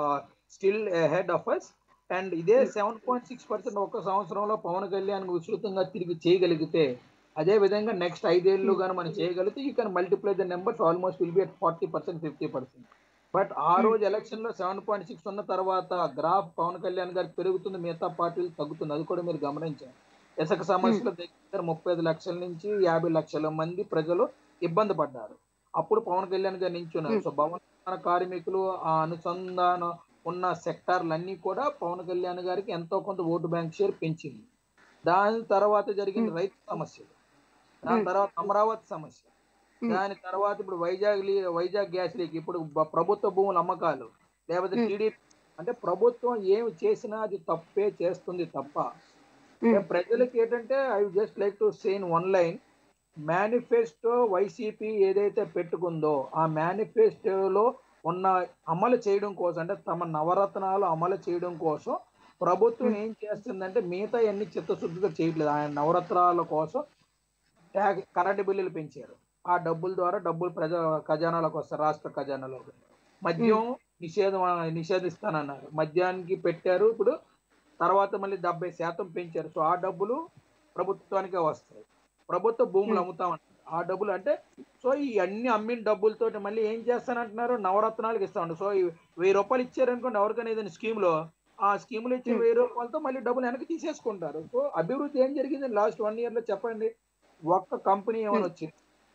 still head of us and ఇదే సెవెన్ పాయింట్ సిక్స్ పర్సెంట్ ఒక సంవత్సరంలో పవన్ కళ్యాణ్ విస్తృతంగా తిరిగి చేయగలిగితే అదే విధంగా నెక్స్ట్ ఐదేళ్ళు కానీ మనం చేయగలిగితే you can multiply the numbers almost will be at forty percent fifty percent but ఆ రోజు ఎలక్షన్ లో సెవెన్ పాయింట్ సిక్స్ ఉన్న తర్వాత గ్రాఫ్ పవన్ కళ్యాణ్ గారికి పెరుగుతుంది మిగతా పార్టీలు తగ్గుతుంది అది కూడా మీరు గమనించారు ఇసుక సమస్యల దగ్గర ముప్పై ఐదు లక్షల నుంచి యాభై లక్షల మంది ప్రజలు ఇబ్బంది పడ్డారు అప్పుడు పవన్ కళ్యాణ్ గారు నించున్నారు సో భవన నిర్మాణ కార్మికులు ఆ అనుసంధానం ఉన్న సెక్టార్లన్నీ కూడా పవన్ కళ్యాణ్ గారికి ఎంతో కొంత ఓటు బ్యాంక్ షేర్ పెంచింది దాని తర్వాత జరిగిన రైతు సమస్యలు దాని తర్వాత అమరావతి సమస్య Hmm. దాని తర్వాత ఇప్పుడు వైజాగ్ లీ- వైజాగ్ గ్యాస్ లీక్ ఇప్పుడు బ- ప్రభుత్వ భూముల అమ్మకాలు లేకపోతే Hmm. టీడీపీ అంటే ప్రభుత్వం ఏమి చేసినా అది తప్పే చేస్తుంది తప్ప Hmm. అంటే ప్రజలకి ఏంటంటే I just like to send one line manifesto YCP ఏదైతే పెట్టుకుందో ఆ మేనిఫెస్టోలో ఉన్న అమలు చేయడం కోసం అంటే తమ నవరత్నాలు అమలు చేయడం కోసం ప్రభుత్వం ఏం చేస్తుందంటే మిగతా అన్ని చిత్తశుద్ధిగా చేయట్లేదు ఆయన నవరత్నాల కోసం ట్యాగ్ కరెంటు బిల్లులు పెంచారు ఆ డబ్బుల ద్వారా డబ్బులు ప్రజా ఖజానాలకు వస్తాయి రాష్ట్ర ఖజానాలోకి మద్యం నిషేధం నిషేధిస్తానన్నారు మద్యానికి పెట్టారు ఇప్పుడు తర్వాత మళ్ళీ డెబ్బై శాతం పెంచారు సో ఆ డబ్బులు ప్రభుత్వానికే వస్తాయి ప్రభుత్వ భూములు అమ్ముతామన్నారు ఆ డబ్బులు అంటే సో ఈ అన్ని అమ్మిన డబ్బులతో మళ్ళీ ఏం చేస్తానంటున్నారు నవరత్నాలకు ఇస్తామండి సో ఈ వెయ్యి రూపాయలు ఇచ్చారనుకోండి ఎవరికైనా ఏదైనా స్కీమ్ లో ఆ స్కీమ్ లో ఇచ్చిన వెయ్యి రూపాయలతో మళ్ళీ డబ్బులు వెనక్కి తీసేసుకుంటారు సో అభివృద్ధి ఏం జరిగింది లాస్ట్ వన్ ఇయర్ లో చెప్పండి ఒక్క కంపెనీ ఏమైనా వచ్చింది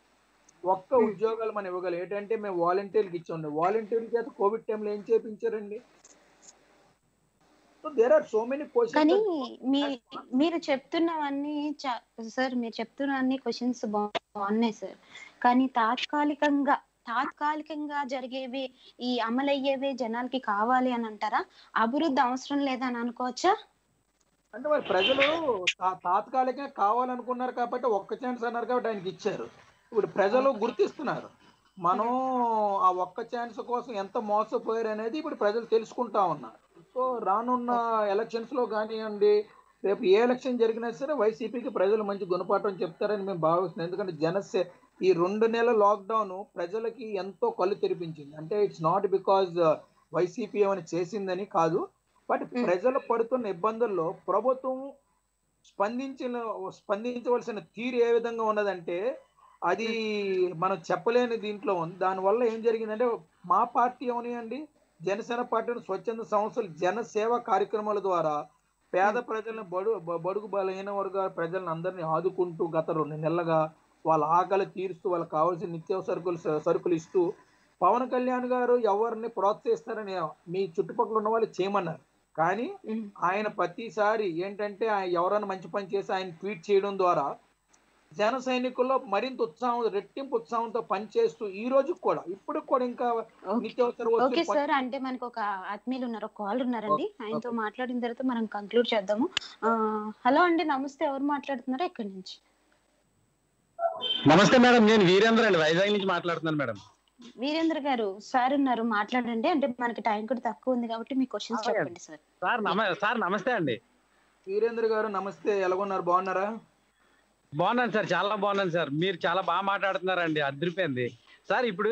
ఒక్క ఉద్యోగాలు మనం ఇవ్వగలం ఏంటంటే మేము వాలంటీర్లకు ఇచ్చాం వాలంటీర్ల చేత కోవిడ్ టైంలో ఏం చేపించారండి so there are so many కానీ క్వశ్చన్స్ మీ మీరు చెప్తున్నవన్నీ చా- సార్ మీరు చెప్తున్నవన్నీ క్వశ్చన్స్ బాగున్నాయి సార్ కానీ తాత్కాలికంగా తాత్కాలికంగా జరిగేవి ఈ అమలయ్యేవి జనాలకి కావాలి అని అంటారా అభివృద్ధి అవసరం లేదని అనుకోవచ్చా అంటే మరి ప్రజలు తా- తాత్కాలికంగా కావాలనుకున్నారు కాబట్టి ఒక్క ఛాన్స్ అన్నారు కాబట్టి ఆయనకి ఇచ్చారు ఇప్పుడు ప్రజలు గుర్తిస్తున్నారు మనం ఆ ఒక్క ఛాన్స్ కోసం ఎంత మోసపోయారు అనేది ఇప్పుడు ప్రజలు తెలుసుకుంటా ఉన్నారు సో రానున్న ఎలక్షన్స్ లో కానివ్వండి రేపు ఏ ఎలక్షన్ జరిగినా సరే వైసీపీకి ప్రజలు మంచి గుణపాఠం చెప్తారని మేము భావిస్తున్నాం ఎందుకంటే జనసే ఈ రెండు నెలల లాక్డౌన్ ప్రజలకి ఎంతో కళ్ళు తెరిపించింది అంటే ఇట్స్ నాట్ బికాజ్ వైసీపీ ఏమైనా చేసిందని కాదు బట్ Mm. ప్రజలు పడుతున్న ఇబ్బందుల్లో ప్రభుత్వం స్పందించిన స్పందించవలసిన తీరు ఏ విధంగా ఉన్నదంటే అది మనం చెప్పలేని దీంట్లో ఉంది దానివల్ల ఏం జరిగిందంటే మా పార్టీ అవనియండి జనసేన పార్టీని స్వచ్ఛంద సంస్థలు జనసేవ కార్యక్రమాల ద్వారా పేద ప్రజలను బడు బ- బడుగు బలహీన వర్గాల ప్రజలను అందరినీ ఆదుకుంటూ గత రెండు నెలలుగా వాళ్ళ ఆకలి తీరుస్తూ వాళ్ళకి కావాల్సిన నిత్యావసర సరుకులు సరుకులు ఇస్తూ పవన్ కళ్యాణ్ గారు ఎవరిని ప్రోత్సహిస్తారని మీ చుట్టుపక్కల ఉన్న వాళ్ళు చేయమన్నారు కానీ ఉమ్, ఆయన ప్రతిసారి ఏంటంటే ఆయన ఎవరైనా మంచి పని చేసి ఆయన ట్వీట్ చేయడం ద్వారా జన సైనికుల్లో మరింత ఉత్సాహం రెట్టింపు ఉత్సాహంతో పనిచేస్తూ ఈ రోజు కూడా ఇప్పుడు కూడా ఇంకా ఓకే నిత్యావసర ఓకే వస్తువులు సార్ అంటే మనకు ఒక ఆత్మీయులు ఉన్నారు ఒక కాల్ ఉన్నారండి ఆయనతో మాట్లాడిన తర్వాత మనం కంక్లూడ్ చేద్దాము ఆ, హలో అండి నమస్తే ఎవరు మాట్లాడుతున్నారో ఎక్కడి నుంచి నమస్తే మేడం నేను వీరేంద్ర అండి వైజాగ్ నుంచి మాట్లాడుతున్నాను మేడం వీరేంద్ర గారు సార్ ఉన్నారు మాట్లాడండి అంటే మనకి టైం కూడా తక్కువ ఉంది కాబట్టి మీ క్వశ్చన్స్ అలాగే. చెప్పండి సార్ సార్ నమ సార్ నమస్తే అండి వీరేంద్ర గారు నమస్తే ఎలాగున్నారు బాగున్నారా బాగున్నాను సార్ చాలా బాగున్నాను సార్ మీరు చాలా బాగా మాట్లాడుతున్నారండి అదిరిపోయింది సార్ ఇప్పుడు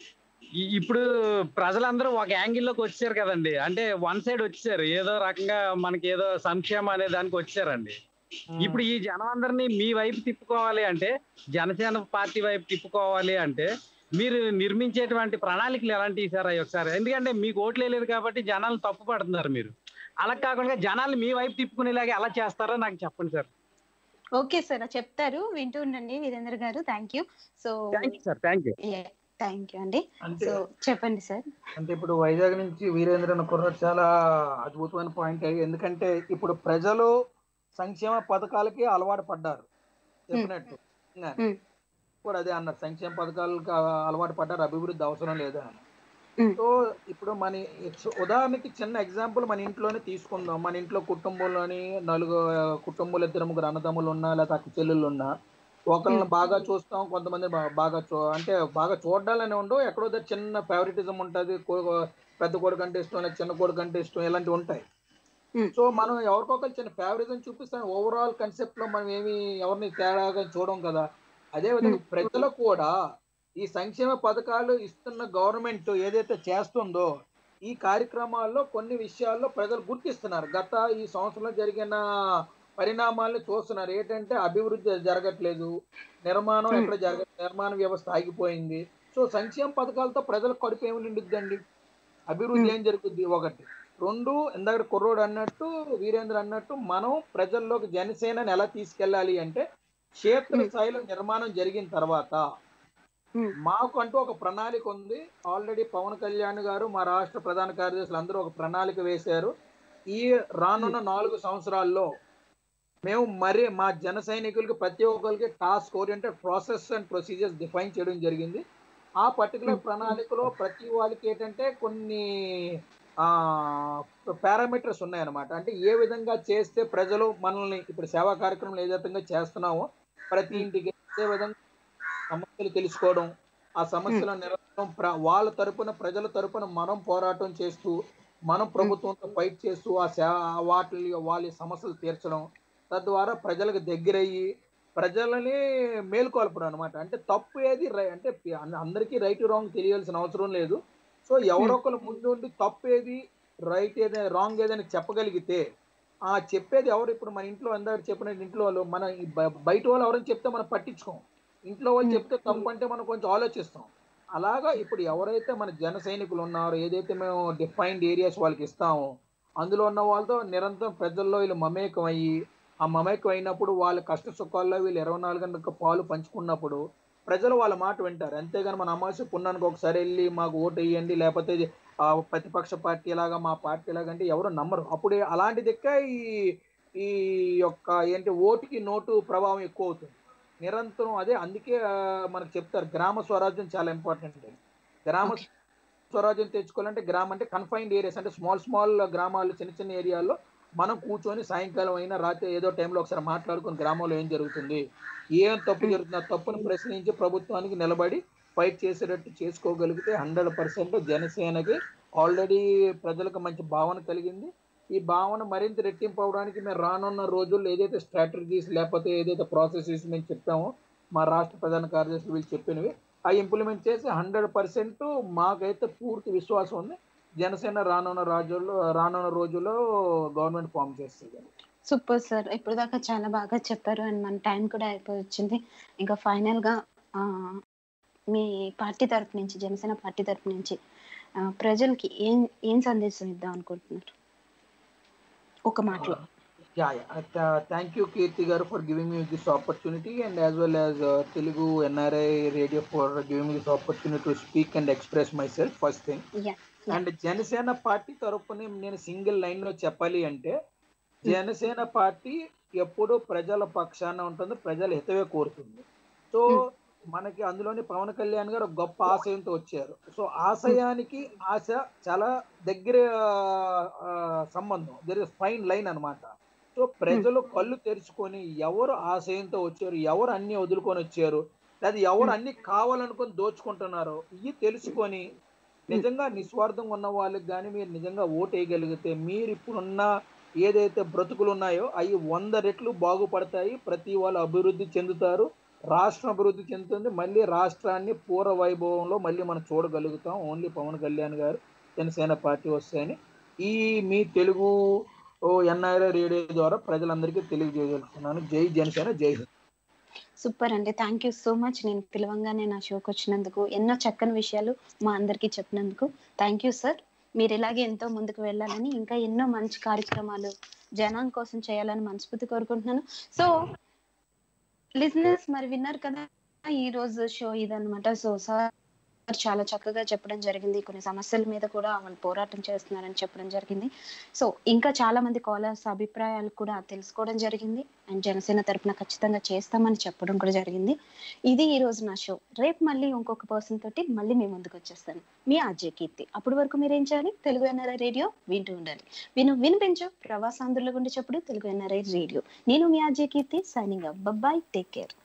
ఈ- ఇప్పుడు ప్రజలందరూ ఒక యాంగిల్లోకి వచ్చారు కదండి అంటే వన్ సైడ్ వచ్చారు ఏదో రకంగా మనకి ఏదో సంక్షేమం అనే దానికి వచ్చారండి ఇప్పుడు ఈ జనం అందరినీ మీ వైపు తిప్పుకోవాలి అంటే జనసేన పార్టీ వైపు తిప్పుకోవాలి అంటే మీరు నిర్మించేటువంటి ప్రణాళికలు ఎలాంటివి సార్ అవి ఒకసారి ఎందుకంటే మీకు ఓట్లు వేయలేదు కాబట్టి జనాలు తప్పు పడుతున్నారు మీరు అలా కాకుండా జనాలు మీ వైపు తిప్పుకునేలాగా ఎలా చేస్తారో నాకు చెప్పండి సార్ ఓకే సార్ చెప్తారు వింటూ ఉండండి వీరేంద్ర గారు thank you so thank you sir thank you thank you అండి అంటే సో చెప్పండి సార్ అంటే ఇప్పుడు వైజాగ్ నుంచి వీరేంద్రన్ కుర్ర చాలా అద్భుతమైన పాయింట్ ఎందుకంటే ఇప్పుడు ప్రజలు సంక్షేమ పథకాలకి అలవాటు పడ్డారు చెప్పినట్టు ఇంకా Hmm. కూడా అదే అన్నారు సంక్షేమ పథకాలకు అలవాటు పడ్డారు అభివృద్ధి అవసరం లేదా అని Hmm. సో ఇప్పుడు మన ఎక్స్- ఉదాహరణకి చిన్న ఎగ్జాంపుల్ మన ఇంట్లోనే తీసుకుందాం మన ఇంట్లో కుటుంబంలోని నలుగు కుటుంబాలు ఇద్దరు ముగ్గురు అన్నదమ్ములు ఉన్నా లేకపోతే అక్క చెల్లెళ్ళు ఉన్నా ఒకళ్ళని బాగా చూస్తాం కొంతమంది బా- బాగా చూ అంటే బాగా చూడాలని ఉండవు ఎక్కడో దగ్గర చిన్న ఫేవరెటిజం ఉంటుంది పెద్ద కొడుకు అంటే ఇష్టం లేదా చిన్న కొడుకు అంటే ఇష్టం ఇలాంటివి ఉంటాయి Hmm. సో మనం ఎవరికొకరు చిన్న ఫేవరెటిజం చూపిస్తాం ఓవరాల్ కాన్సెప్ట్ లో మనం ఏమి ఎవరిని తేడాగా చూడం కదా అదే విధంగా ప్రజలు కూడా ఈ సంక్షేమ పథకాలు ఇస్తున్న గవర్నమెంట్ ఏదైతే చేస్తుందో ఈ కార్యక్రమాల్లో కొన్ని విషయాల్లో ప్రజలు గుర్తిస్తున్నారు గత ఈ సంవత్సరంలో జరిగిన పరిణామాలను చూస్తున్నారు ఏంటంటే అభివృద్ధి జరగట్లేదు నిర్మాణం ఎక్కడ జరగ నిర్మాణ వ్యవస్థ ఆగిపోయింది సో సంక్షేమ పథకాలతో ప్రజల కడుపు ఏమి నిండుద్దండి అభివృద్ధి ఏం జరుగుద్ది ఒకటి రెండు ఇందాక కుర్రోడు అన్నట్టు వీరేంద్ర అన్నట్టు మనం ప్రజల్లోకి జనసేనని ఎలా తీసుకెళ్ళాలి అంటే క్షేత్ర స్థాయిలో నిర్మాణం జరిగిన తర్వాత Hmm. మాకు ఒక ప్రణాళిక ఉంది ఆల్రెడీ పవన్ కళ్యాణ్ గారు మా రాష్ట్ర ప్రధాన కార్యదర్శులు అందరూ ఒక ప్రణాళిక వేశారు ఈ రానున్న నాలుగు సంవత్సరాల్లో మేము మరి మా జన సైనికులకి ప్రతి ఒక్కరికి task oriented process and procedures define చేయడం జరిగింది ఆ పర్టికులర్ ప్రణాళికలో ప్రతి వాళ్ళకి ఏంటంటే కొన్ని పారామీటర్స్ ఉన్నాయన్నమాట అంటే ఏ విధంగా చేస్తే ప్రజలు మనల్ని ఇప్పుడు సేవా కార్యక్రమాలు ఏ విధంగా చేస్తున్నామో ప్రతి ఇంటికి అదే విధంగా సమస్యలు తెలుసుకోవడం ఆ సమస్యల నిరంతరం ప్ర- వాళ్ళ తరపున ప్రజల తరపున మనం పోరాటం చేస్తూ మనం ప్రభుత్వంతో ఫైట్ చేస్తూ ఆ సే వాటి వాళ్ళ సమస్యలు తీర్చడం తద్వారా ప్రజలకు దగ్గరయ్యి ప్రజలని మేల్కొల్పడం అనమాట అంటే తప్పు ఏది రై- అంటే పి- అన్- అందరికీ రైట్ రాంగ్ తెలియాల్సిన అవసరం లేదు సో ఎవరొకరు ముందుండి తప్పు ఏది రైట్ ఏదైనా రాంగ్ ఏదైనా చెప్పగలిగితే ఆ చెప్పేది ఎవరు ఇప్పుడు మన ఇంట్లో అందరు చెప్పిన ఇంట్లో వాళ్ళు మన ఈ బ- బయట వాళ్ళు ఎవరైనా చెప్తే మనం పట్టించుకోం ఇంట్లో వాళ్ళు చెప్తే తప్పు అంటే మనం కొంచెం ఆలోచిస్తాం అలాగా ఇప్పుడు ఎవరైతే మన జన సైనికులు ఉన్నారో ఏదైతే మేము డిఫైన్డ్ ఏరియాస్ వాళ్ళకి ఇస్తామో అందులో ఉన్న వాళ్ళతో నిరంతరం ప్రజల్లో వీళ్ళు మమేకం అయ్యి ఆ మమేకం అయినప్పుడు వాళ్ళ కష్ట సుఖాల్లో వీళ్ళు ఇరవై నాలుగు గంటలకు పాలు పంచుకున్నప్పుడు ప్రజలు వాళ్ళ మాట వింటారు అంతేగాని మన అమావాస్య పున్నానికి ఒకసారి వెళ్ళి మాకు ఓటు వేయండి లేకపోతే ఆ ప్రతిపక్ష పార్టీ లాగా మా పార్టీ లాగా అంటే ఎవరు నమ్మరు అప్పుడు అలాంటి దిక్క ఈ ఈ యొక్క ఏంటి ఓటుకి నోటు ప్రభావం ఎక్కువ అవుతుంది నిరంతరం అదే అందుకే ఆ, మనకు చెప్తారు గ్రామ స్వరాజ్యం చాలా ఇంపార్టెంట్ గ్రామ స్వరాజ్యం తెచ్చుకోవాలంటే గ్రామం అంటే కన్ఫైన్డ్ ఏరియాస్ అంటే స్మాల్ స్మాల్ గ్రామాలు చిన్న చిన్న ఏరియాల్లో మనం కూర్చొని సాయంకాలం అయినా రాత్రి ఏదో టైంలో ఒకసారి మాట్లాడుకొని గ్రామంలో ఏం జరుగుతుంది ఏం తప్పు జరుగుతుంది ఆ తప్పును ప్రశ్నించి ప్రభుత్వానికి నిలబడి ఫైట్ చేసేటట్టు చేసుకోగలిగితే హండ్రెడ్ పర్సెంట్ జనసేనకి ఆల్రెడీ ప్రజలకు మంచి భావన కలిగింది ఈ భావన మరింత రెట్టింపు అవడానికి మేము రానున్న రోజుల్లో ఏదైతే స్ట్రాటజీస్ లేకపోతే ఏదైతే ప్రాసెసెస్ మేము చెప్పామో మా రాష్ట్ర ప్రధాన కార్యదర్శి వీళ్ళు చెప్పినవి అవి ఇంప్లిమెంట్ చేసి హండ్రెడ్ పర్సెంట్ మాకైతే పూర్తి విశ్వాసం ఉంది జనసేన రానున్న రోజుల్లో రానున్న రోజుల్లో గవర్నమెంట్ ఫామ్ చేస్తుంది సూపర్ సార్ ఇప్పుడు దాకా చాలా బాగా చెప్పారు అండ్ మన టైం కూడా అయిపోయి వచ్చింది ఇంకా ఫైనల్ గా ఆ, మీ పార్టీ తరపు నుంచి జనసేన పార్టీ తరపు నుంచి ఆ, ప్రజలకి ఏం ఏం సందేశం ఇద్దాం అనుకుంటున్నారు ఒక మాటలో yeah yeah thank you Keerthi గారు for giving me this opportunity and as well as Telugu NRI radio for giving this opportunity to speak and express myself first thing yeah and Janasena party తరపున నేను సింగిల్ లైన్ లో చెప్పాలి అంటే Janasena party ఎప్పుడూ ప్రజల పక్షాన ఉంటుంది ప్రజల హితవే కోరుతుంది సో మనకి అందులోని పవన్ కళ్యాణ్ గారు ఒక గొప్ప ఆశయంతో వచ్చారు సో ఆశయానికి ఆశ చాలా దగ్గర ఆ, సంబంధం దర్ ఇస్ ఫైన్ లైన్ అన్నమాట సో ప్రజలు కళ్ళు తెరుచుకొని ఎవరు ఆశయంతో వచ్చారు ఎవరు అన్ని వదులుకొని వచ్చారు లేదా ఎవరు అన్ని కావాలనుకొని దోచుకుంటున్నారో ఇవి తెలుసుకొని నిజంగా నిస్వార్థంగా ఉన్న వాళ్ళకి కానీ మీరు నిజంగా ఓటు వేయగలిగితే మీరు ఇప్పుడున్న ఏదైతే బ్రతుకులు ఉన్నాయో అవి వంద రెట్లు బాగుపడతాయి ప్రతి వాళ్ళు అభివృద్ధి చెందుతారు రాష్ట్రం అభివృద్ధి చెందుతుంది మళ్ళీ రాష్ట్రాన్ని పూర్వ వైభవంలో మళ్ళీ మనం చూడగలుగుతాం ఓన్లీ పవన్ కళ్యాణ్ గారు జనసేన పార్టీ వస్తాయని ఈ మీ తెలుగు ఎన్ఐఆర్ రేడియో ద్వారా ప్రజలందరికీ తెలియజేయగలుగుతున్నాను జై జనసేన జై హింద్ సూపర్ అండి థ్యాంక్ యూ సో మచ్ నేను పిలవంగానే నా షోకి వచ్చినందుకు ఎన్నో చక్కని విషయాలు మా అందరికీ చెప్పినందుకు థ్యాంక్ యూ సార్ మీరు ఇలాగే ఎంతో ముందుకు వెళ్ళాలని ఇంకా ఎన్నో మంచి కార్యక్రమాలు జనం కోసం చేయాలని మనస్ఫూర్తి కోరుకుంటున్నాను సో లిజినెస్ మరి విన్నారు కదా ఈ రోజు షో ఇదన్నమాట సో సార్ చాలా చక్కగా చెప్పడం జరిగింది కొన్ని సమస్యల మీద కూడా వాళ్ళు పోరాటం చేస్తున్నారని చెప్పడం జరిగింది సో ఇంకా చాలా మంది కాలర్స్ అభిప్రాయాలు కూడా తెలుసుకోవడం జరిగింది అండ్ జనసేన తరపున ఖచ్చితంగా చేస్తామని చెప్పడం కూడా జరిగింది ఇది ఈ రోజు నా షో రేపు మళ్ళీ ఇంకొక పర్సన్ తోటి మళ్ళీ మీ ముందుకు వచ్చేస్తాను మీ అజయ్ కీర్తి అప్పటి వరకు మీరు ఏం చేయాలి తెలుగు ఎన్ఆర్ఐ రేడియో వింటూ ఉండాలి విను వినిపించు ప్రవాసాంధ్రుల గుండె చెప్పుడు తెలుగు ఎన్ఆర్ఐ రేడియో నేను మీ Ajay Keerthi signing up bye take care